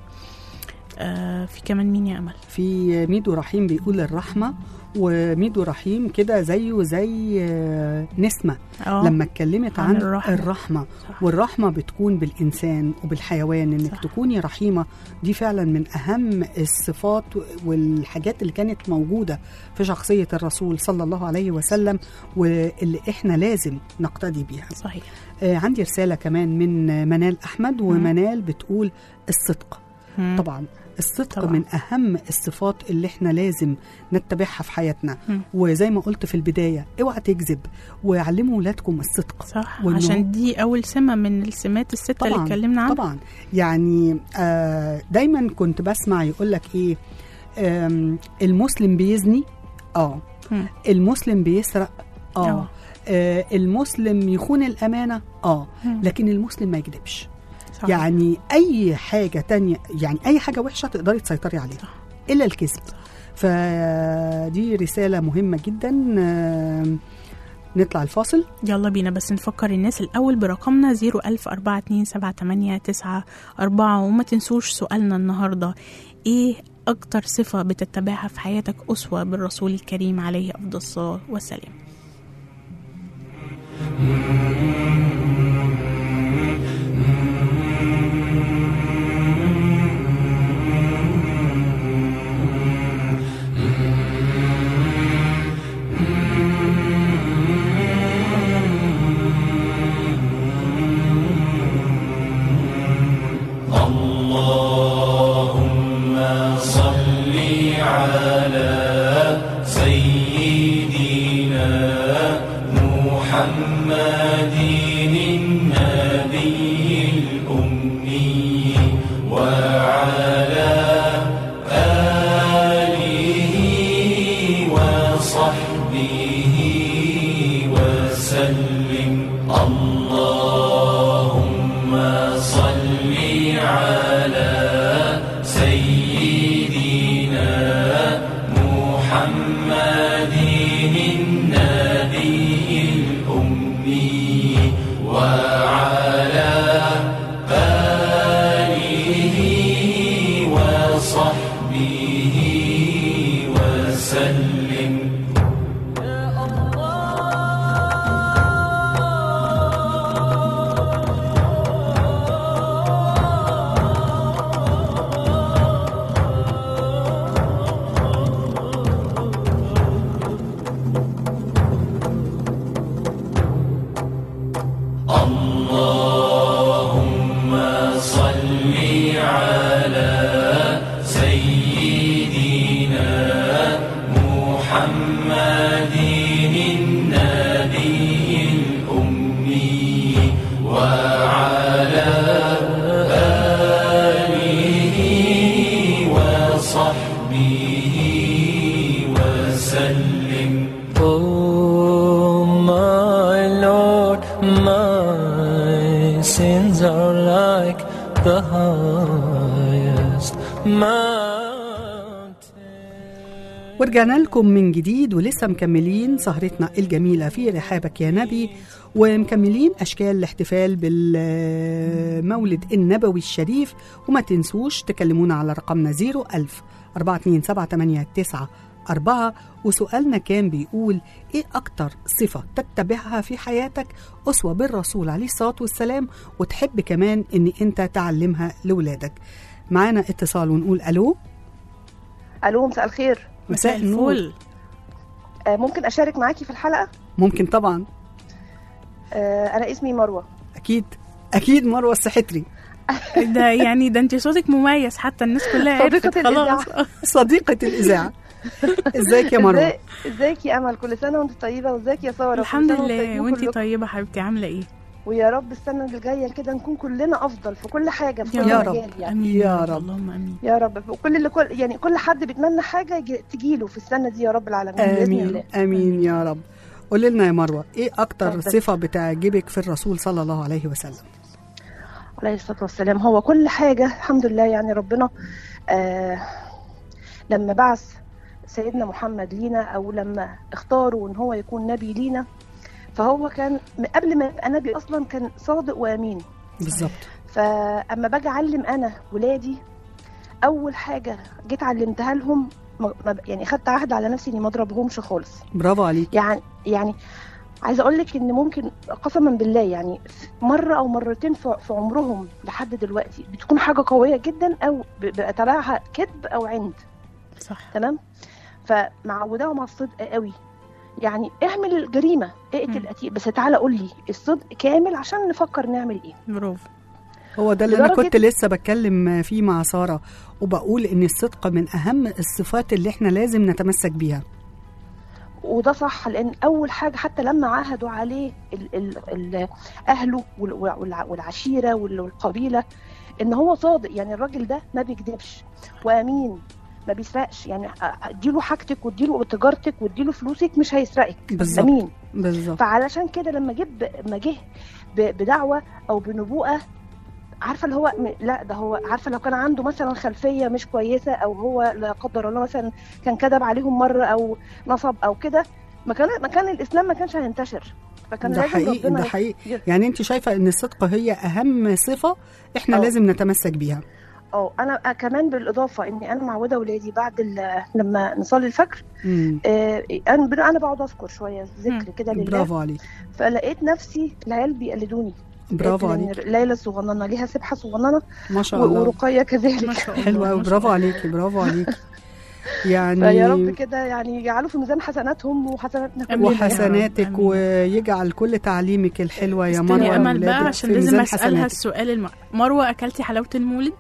آه في كمان مين يا امل في ميدو رحيم بيقول الرحمه وميدو رحيم كده زيه زي آه، نسمه اه لما اتكلمت عن عن الرحمة. الرحمه صح. والرحمه بتكون بالانسان وبالحيوان انك صح. تكوني رحيمه دي فعلا من اهم الصفات والحاجات اللي كانت موجوده في شخصيه الرسول صلى الله عليه وسلم واللي احنا لازم نقتدي بيها صحيح آه عندي رساله كمان من منال احمد ومنال بتقول الصدق مم. طبعا الصدق طبعا. من اهم الصفات اللي احنا لازم نتبعها في حياتنا مم. وزي ما قلت في البدايه اوعى تكذب وعلموا ولادكم الصدق صح وإنه- عشان دي اول سمه من السمات السته اللي اتكلمنا عنها طبعا يعني آه دايما كنت بسمع يقول لك ايه آم، المسلم بيزني اه مم. المسلم بيسرق اه آه. آه، المسلم يخون الامانه اه مم. لكن المسلم ما يكذبش صح. يعني اي حاجه تانية يعني اي حاجه وحشه تقدري تسيطري عليها صح. الا الكذب فدي رساله مهمه جدا آم، نطلع الفاصل يلا بينا بس نفكر الناس الأول برقمنا 010427894 وما تنسوش سؤالنا النهاردة إيه أكتر صفة بتتبعها في حياتك أسوة بالرسول الكريم عليه أفضل الصلاة والسلام صل على سيدنا محمد النبي الأمي وعلى آله وصحبه وسلم اللهم صل على سيدنا محمد النبي الأمي وعلى آله وصحبه وسلم اللهم صل على سيدنا محمد النبي الأمي وعلى آله وصحبه وسلم Oh, my Lord, my sins are like the highest mountain. ورجعنا لكم من جديد ولسه مكملين سهرتنا الجميلة في رحابك يا نبي ومكملين أشكال الاحتفال بالمولد النبوي الشريف وما تنسوش تكلمونا على رقمنا 01000 427 أربعة وسؤالنا كان بيقول إيه أكتر صفة تتبعها في حياتك أسوة بالرسول عليه الصلاة والسلام وتحب كمان إن أنت تعلمها لولادك معانا اتصال ونقول ألو الو مساء الخير مساء النور الفل آه، ممكن اشارك معاكي في الحلقه ممكن طبعا آه، انا اسمي مروه اكيد اكيد مروه السحتري ده يعني ده انت صوتك مميز حتى الناس كلها صديقة عرفت خلاص صديقه الاذاعه ازيك يا مروه ازاي- ازيك يا امل كل سنه وانت طيبه وازيك يا ساره كل الحمد سنة وانتم لله طيبين وانتي كلكم. طيبة حبيبتي عاملة ايه ويا رب السنه الجايه كده نكون كلنا افضل في كل حاجه في يا كل يا رب. رب. مجال يعني امين يا رب رب. اللهم امين يا رب وكل اللي كل يعني كل حد بيتمنى حاجه يجي- تجيله في السنه دي يا رب العالمين باذن امين الله امين يا رب قولي لنا يا مروه ايه اكتر اتفضل. صفه بتعجبك في الرسول صلى الله عليه وسلم عليه الصلاه والسلام هو كل حاجه الحمد لله يعني ربنا آه لما بعث سيدنا محمد لينا او لما اختاروا ان هو يكون نبي لينا فهو كان م- قبل ما يبقى نبي اصلا كان صادق وامين بالظبط فاما باجي اعلم انا ولادي اول حاجه جيت علمتها لهم ما- ما- يعني خدت عهد على نفسي اني ما اضربهمش خالص برافو عليك يعني يعني عايزه اقول لك ان ممكن قسما بالله يعني مره او مرتين في في عمرهم لحد دلوقتي بتكون حاجه قويه جدا او ب- بيبقى تبعها كذب او عند صح تمام فمعوداهم على الصدق قوي يعني اعمل الجريمه اقتل مم. قتيل بس تعالى قول لي الصدق كامل عشان نفكر نعمل ايه برافو هو ده اللي انا لدرجة- كنت لسه بتكلم فيه مع ساره وبقول ان الصدق من اهم الصفات اللي احنا لازم نتمسك بيها وده صح لان اول حاجه حتى لما عاهدوا عليه ال ال ال اهله وال- والع- والعشيره وال- والقبيله ان هو صادق يعني الراجل ده ما بيكذبش وامين ما بيسرقش يعني اديله حاجتك واديله تجارتك واديله فلوسك مش هيسرقك بالظبط. امين بالظبط فعلشان كده لما جه ب- ما جه ب- بدعوه او بنبوءه عارفه اللي هو م- لا ده هو عارفه لو كان عنده مثلا خلفيه مش كويسه او هو لا قدر الله مثلا كان كذب عليهم مره او نصب او كده ما كان ما كان الاسلام ما كانش هينتشر فكان ده لازم حقيقي ربنا ده حقيقي يغ- يعني انت شايفه ان الصدق هي اهم صفه احنا أه. لازم نتمسك بيها اه انا كمان بالاضافه اني انا معوده اولادي بعد ال- لما نصلي الفجر مم. آه، انا انا بقعد اذكر شويه ذكر كده لله برافو عليك فلقيت نفسي العيال بيقلدوني برافو لقيت إن عليك ليلى الصغننه ليها سبحه صغننه ما شاء و- الله ورقيه كذلك ما شاء الله حلوه قوي ما شاء برافو الله. عليكي برافو عليكي يعني فيا رب كده يعني يجعلوا في ميزان حسناتهم وحسناتنا آمين يا كلنا رب. وحسناتك آمين. ويجعل كل تعليمك الحلوه يا استني مروه امل بقى لأولادك عشان في لازم ميزان اسالها حسناتك. السؤال الم... مروه اكلتي حلاوه المولد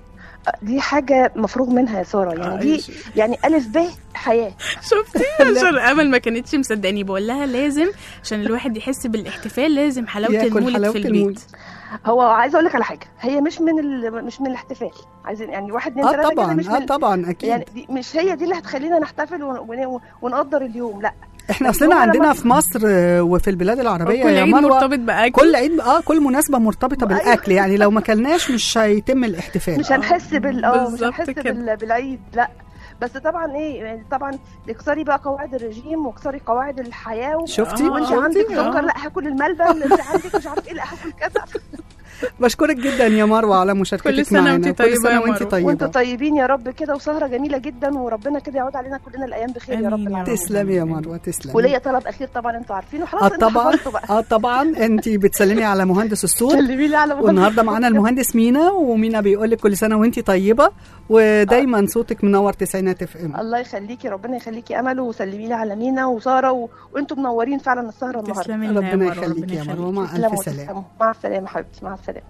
دي حاجه مفروغ منها يا ساره يعني دي يعني الف ب حياه شفتي عشان امل ما كانتش مصدقاني بقول لها لازم عشان الواحد يحس بالاحتفال لازم حلاوه ياكل المولد حلاوة في المولد. البيت هو عايزه اقول لك على حاجه هي مش من ال... مش من الاحتفال عايزين يعني واحد اتنين اه تلاته كده طبعا مش اه من طبعا اكيد يعني دي مش هي دي اللي هتخلينا نحتفل ون... ون... ونقدر اليوم لا احنا بس اصلنا هو عندنا لما- في مصر آه، وفي البلاد العربيه كل يا عيد مروه مرتبط باكل كل عيد اه كل مناسبه مرتبطه أيوة. بالاكل يعني لو ما كلناش مش هيتم الاحتفال مش هنحس بال اه مش بالظبط هنحس كده. بال... بالعيد لا بس طبعا ايه يعني طبعا اكسري بقى قواعد الرجيم واكسري قواعد الحياه و... شفتي آه، وانت شفتي؟ عندك آه. سكر لا هاكل الملبن اللي انت عندك مش عارف ايه لا هاكل كذا بشكرك جدا يا مروه على مشاركتك كل سنة معانا وانت كل طيبة سنه يا وانت مروة. طيبه وانتوا طيبين يا رب كده وسهره جميله جدا وربنا كده يعود علينا كلنا الايام بخير يا رب آمين يا العالمين رب. تسلمي يا مروه تسلمي وليا طلب اخير طبعا انتوا عارفينه خلاص اه انتوا طبعا حفظتوا بقى اه طبعا انت بتسلمي على مهندس الصوت سلمي لي على مهندس والنهارده معانا المهندس مينا ومينا بيقول لك كل سنه وانت طيبه ودايما صوتك منور تسعينات اف ام الله يخليكي ربنا يخليكي امل وسلمي لي على مينا وساره و... وانتوا منورين فعلا السهره النهارده تسلمي لنا يا ربنا مروه يخليك ربنا يا مروه يخليك مع تسلموا الف سلامه وتسلموا. مع السلامه حبيبتي مع السلامه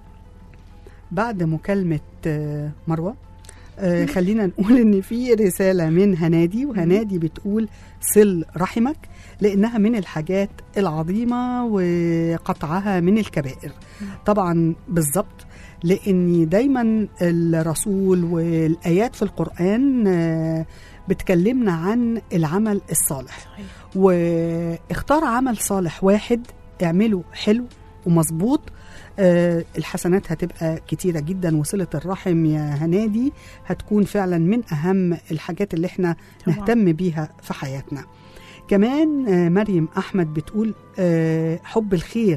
بعد مكالمه آه، مروه آه، خلينا نقول ان في رساله من هنادي وهنادي بتقول صل رحمك لانها من الحاجات العظيمه وقطعها من الكبائر طبعا بالظبط لان دايما الرسول والايات في القران آه، بتكلمنا عن العمل الصالح صحيح. واختار عمل صالح واحد اعمله حلو ومظبوط آه الحسنات هتبقى كتيرة جدا وصلة الرحم يا هنادي هتكون فعلا من أهم الحاجات اللي احنا طبعاً. نهتم بيها في حياتنا كمان آه مريم أحمد بتقول آه حب الخير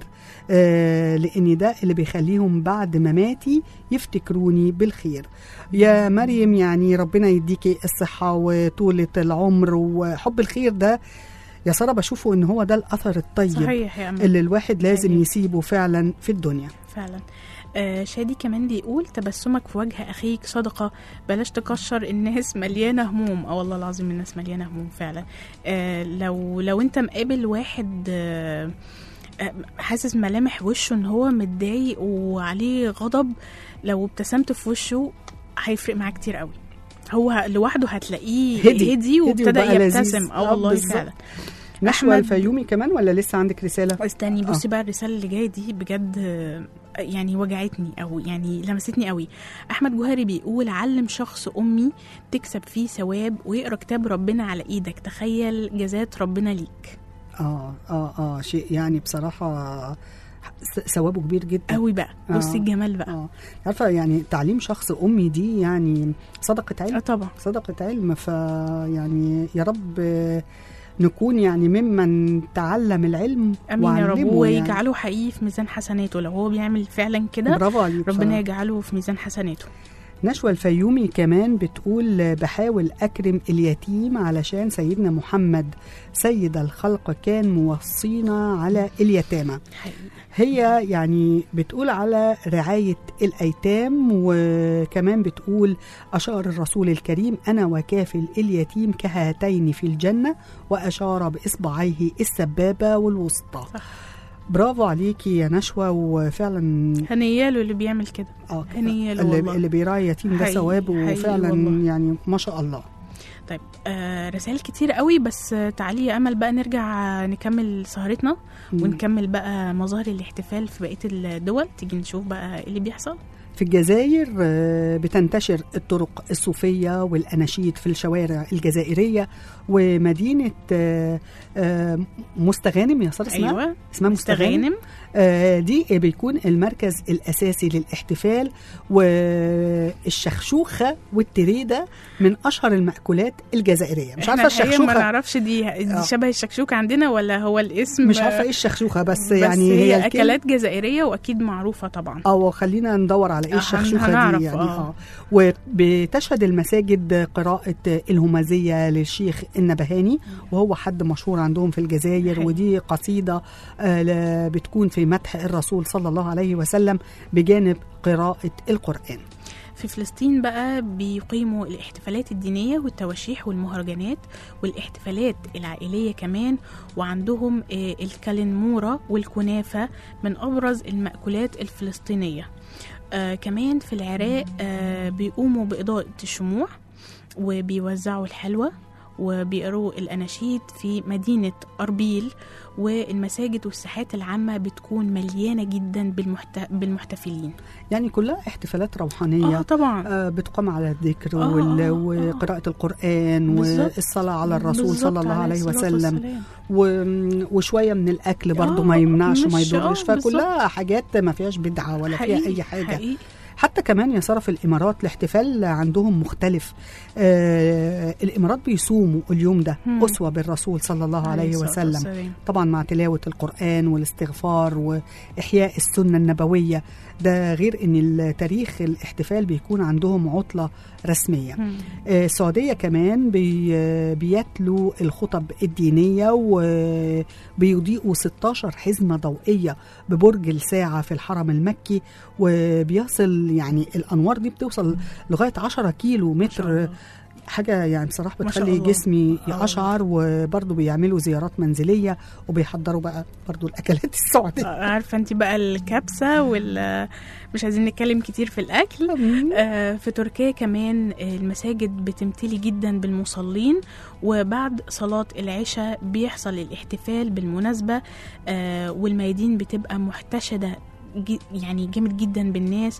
آه لأن ده اللي بيخليهم بعد مماتي يفتكروني بالخير يا مريم يعني ربنا يديكي الصحة وطولة العمر وحب الخير ده يا سارة بشوفه ان هو ده الأثر الطيب صحيح يا أمل اللي الواحد لازم حقيقي. يسيبه فعلا في الدنيا فعلا آه شادي كمان بيقول تبسمك في وجه اخيك صدقه بلاش تكشر الناس مليانه هموم اه والله العظيم الناس مليانه هموم فعلا آه لو لو انت مقابل واحد آه آه، حاسس ملامح وشه ان هو متضايق وعليه غضب لو ابتسمت في وشه هيفرق معاه كتير قوي هو لوحده هتلاقيه هدي. هدي, هدي وابتدى وبقى لذيذ. يبتسم آه، اه والله بالظبط. فعلا نشوى أحمد- الفيومي كمان ولا لسه عندك رسالة؟ استني آه. بصي بقى الرساله اللي جايه دي بجد آه، يعني وجعتني او يعني لمستني قوي احمد جوهري بيقول علم شخص امي تكسب فيه ثواب ويقرا كتاب ربنا على ايدك تخيل جزات ربنا ليك اه اه اه شيء يعني بصراحة س- ثوابه كبير جدا قوي بقى بصي آه. الجمال بقى اه عارفة يعني تعليم شخص أمي دي يعني صدقة اه علم طبعا صدقة علم فيعني يا رب آه، نكون يعني ممن تعلم العلم امين يا رب وعلمه ويجعله حقيقي في ميزان حسناته لو هو بيعمل فعلا كده برافو عليك ربنا بصراحة. يجعله في ميزان حسناته نشوى الفيومي كمان بتقول بحاول أكرم اليتيم علشان سيدنا محمد سيد الخلق كان موصينا على اليتامى حقيقي هي يعني بتقول على رعاية الأيتام وكمان بتقول أشار الرسول الكريم أنا وكافل اليتيم كهاتين في الجنة وأشار بإصبعيه السبابة والوسطى صح. برافو عليكي يا نشوى وفعلا هنياله اللي بيعمل كده اه هنياله اللي, والله. اللي بيراعي يتيم ده حقيقي- ثواب حقيقي وفعلا والله. يعني ما شاء الله طيب آه رسائل كتير قوي بس آه، تعالي يا امل بقى نرجع آه، نكمل سهرتنا مم. ونكمل بقى مظاهر الاحتفال في بقيه الدول تيجي نشوف بقى ايه اللي بيحصل في الجزائر آه، بتنتشر الطرق الصوفية والأناشيد في الشوارع الجزائرية ومدينة آه، آه، مستغانم يا سارة اسمها ايوه اسمها مستغانم مستغانم آه، دي بيكون المركز الأساسي للاحتفال والشخشوخة والتريدة من أشهر المأكولات الجزائرية مش إحنا عارفة الحقيقة ما الشخشوخة نعرفش دي, آه. دي شبه الشكشوكة عندنا ولا هو الاسم مش عارفة إيه الشخشوخة بس, بس يعني هي, هي الكلمة- اكلات جزائريه واكيد معروفه طبعا اه خلينا ندور على ايه آه، الشخشوخه هنعرف، دي يعني آه. اه وبتشهد المساجد قراءه الهمزيه للشيخ النبهاني وهو حد مشهور عندهم في الجزائر حلو. ودي قصيده آه، ل- بتكون في مدح الرسول صلى الله عليه وسلم بجانب قراءه القران في فلسطين بقى بيقيموا الاحتفالات الدينية والتواشيح والمهرجانات والاحتفالات العائلية كمان وعندهم آه، الكالنمورة والكنافة من أبرز المأكولات الفلسطينية آه كمان في العراق آه بيقوموا بإضاءة الشموع وبيوزعوا الحلوى وبيقروا الأناشيد في مدينة أربيل والمساجد والساحات العامة بتكون مليانة جدا بالمحت... بالمحتفلين يعني كلها احتفالات روحانيه اه طبعا آه، بتقام على الذكر آه، وال- آه، آه. وقراءة القرآن بالظبط. والصلاة على الرسول بالظبط، صلى الله عليه الصلاة وسلم والسلام. و- وشويه من الاكل برضو آه، ما يمنعش ما مش- يضرش آه، فكلها حاجات ما فيهاش بدعه ولا فيها حقيقي اي حاجه حقيقي. حتى كمان يا ساره في الامارات الاحتفال عندهم مختلف آه الامارات بيصوموا اليوم ده مم. اسوه بالرسول صلى الله عليه الصلاة وسلم والسلام. طبعا مع تلاوه القران والاستغفار واحياء السنه النبويه ده غير ان التاريخ الاحتفال بيكون عندهم عطله رسميه مم. آه، السعودية كمان بي آه، بيتلوا الخطب الدينية وبيضيئوا 16 حزمة ضوئية ببرج الساعة في الحرم المكي وبيصل يعني الأنوار دي بتوصل لغاية 10 كيلو ما شاء متر الله. حاجة يعني بصراحة ما شاء بتخلي الله. جسمي آه. يقشعر وبرضه بيعملوا زيارات منزلية وبيحضروا بقى برضه الأكلات السعودية آه، عارفه انت بقى الكبسه وال مش عايزين نتكلم كتير في الاكل آه، في تركيا كمان آه، المساجد بتمتلي جدا بالمصلين وبعد صلاة العشاء بيحصل الاحتفال بالمناسبة آه، والميادين بتبقى محتشدة جي- يعني جامد جدا بالناس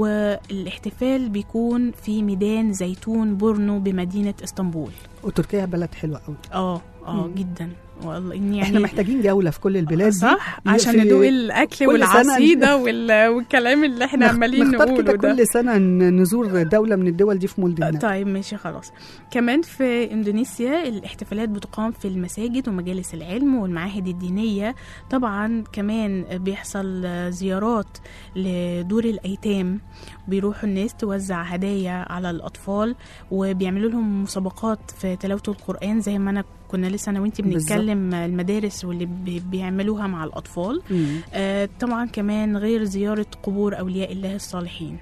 والاحتفال بيكون في ميدان زيتون بورنو بمدينة اسطنبول وتركيا بلد حلوة قوي اه اه مم. جدا والله يعني احنا محتاجين جولة في كل البلاد دي صح في- عشان ندوق الاكل كل سنة والعصيده وال- والكلام اللي احنا نخ- عمالين نختار نقوله كده ده كل سنة ن- نزور دولة من الدول دي في مولدنا طيب ماشي خلاص كمان في اندونيسيا الاحتفالات بتقام في المساجد ومجالس العلم والمعاهد الدينيه طبعا كمان بيحصل زيارات لدور الايتام بيروحوا الناس توزع هدايا على الاطفال وبيعملوا لهم مسابقات في تلاوه القران زي ما انا كنا لسه انا وانتي بالظبط. بنتكلم المدارس واللي بي- بيعملوها مع الاطفال مم. آه، طبعا كمان غير زياره قبور اولياء الله الصالحين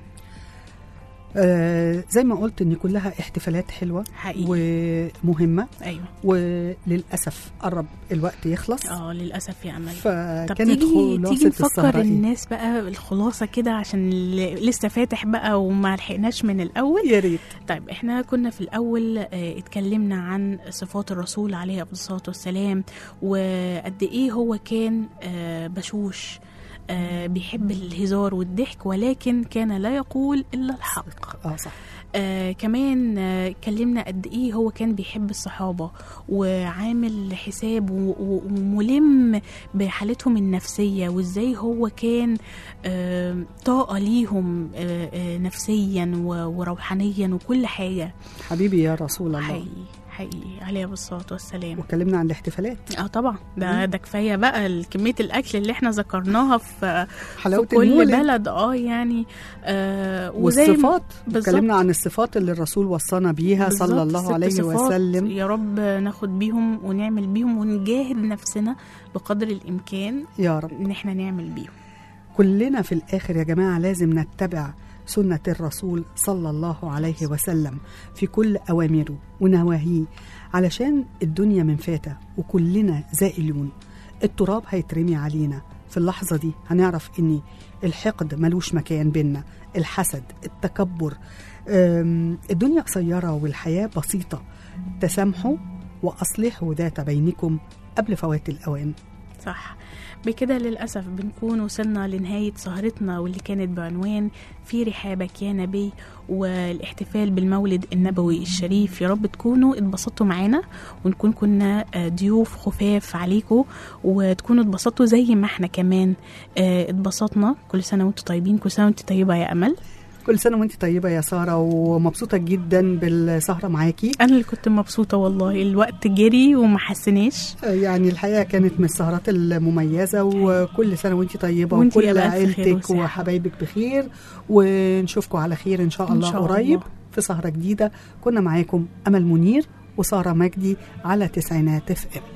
آه زي ما قلت ان كلها احتفالات حلوه حقيقي ومهمه ايوه وللاسف قرب الوقت يخلص اه للاسف يا امل طب فكانت تيجي تيجي خلاصه نفكر السهره إيه؟ الناس بقى الخلاصه كده عشان اللي لسه فاتح بقى وما لحقناش من الاول يا ريت طيب احنا كنا في الاول آه، اتكلمنا عن صفات الرسول عليه افضل الصلاه والسلام وقد ايه هو كان آه، بشوش آه، بيحب الهزار والضحك ولكن كان لا يقول الا الحق اه صح آه كمان آه، اتكلمنا قد ايه هو كان بيحب الصحابه وعامل حساب و- و- وملم بحالتهم النفسيه وازاي هو كان آه طاقه ليهم آه آه نفسيا و- وروحانيا وكل حاجه حبيبي يا رسول الله حقيقي حقيقي عليه الصلاه والسلام واتكلمنا عن الاحتفالات اه طبعا ده ده كفايه بقى كميه الاكل اللي احنا ذكرناها في حلاوه في كل المولد بلد اه يعني آه وزي ما- والصفات بالظبط. اتكلمنا عن الصفات اللي الرسول وصانا بيها صلى بالظبط، الله ست عليه صفات وسلم يا رب ناخد بيهم ونعمل بيهم ونجاهد نفسنا بقدر الامكان يا رب ان احنا نعمل بيهم كلنا في الآخر يا جماعة لازم نتبع سنة الرسول صلى الله عليه وسلم في كل أوامره ونواهيه علشان الدنيا من فاتة وكلنا زائلون التراب هيترمي علينا في اللحظة دي هنعرف إن الحقد ملوش مكان بينا الحسد التكبر أم، الدنيا قصيرة والحياة بسيطة تسامحوا وأصلحوا ذات بينكم قبل فوات الأوان صح بكده للأسف بنكون وصلنا لنهاية سهرتنا واللي كانت بعنوان في رحابك يا نبي والاحتفال بالمولد النبوي الشريف يا رب تكونوا اتبسطتوا معانا ونكون كنا آه، ضيوف خفاف عليكم وتكونوا اتبسطتوا زي ما احنا كمان آه، اتبسطنا كل سنة وانتوا طيبين كل سنة وانتوا طيبة يا أمل كل سنة وانت طيبة يا سارة ومبسوطة جدا بالسهرة معاكي أنا اللي كنت مبسوطة والله الوقت جري وما حسناش يعني الحقيقة كانت من السهرات المميزة وكل سنة وانت طيبة وانتي وكل يا بألف خير عيلتك وصحة. وحبايبك بخير ونشوفكم على خير إن شاء إن الله شاء قريب الله. في سهرة جديدة كنا معاكم أمل منير وسارة مجدي على تسعينات اف ام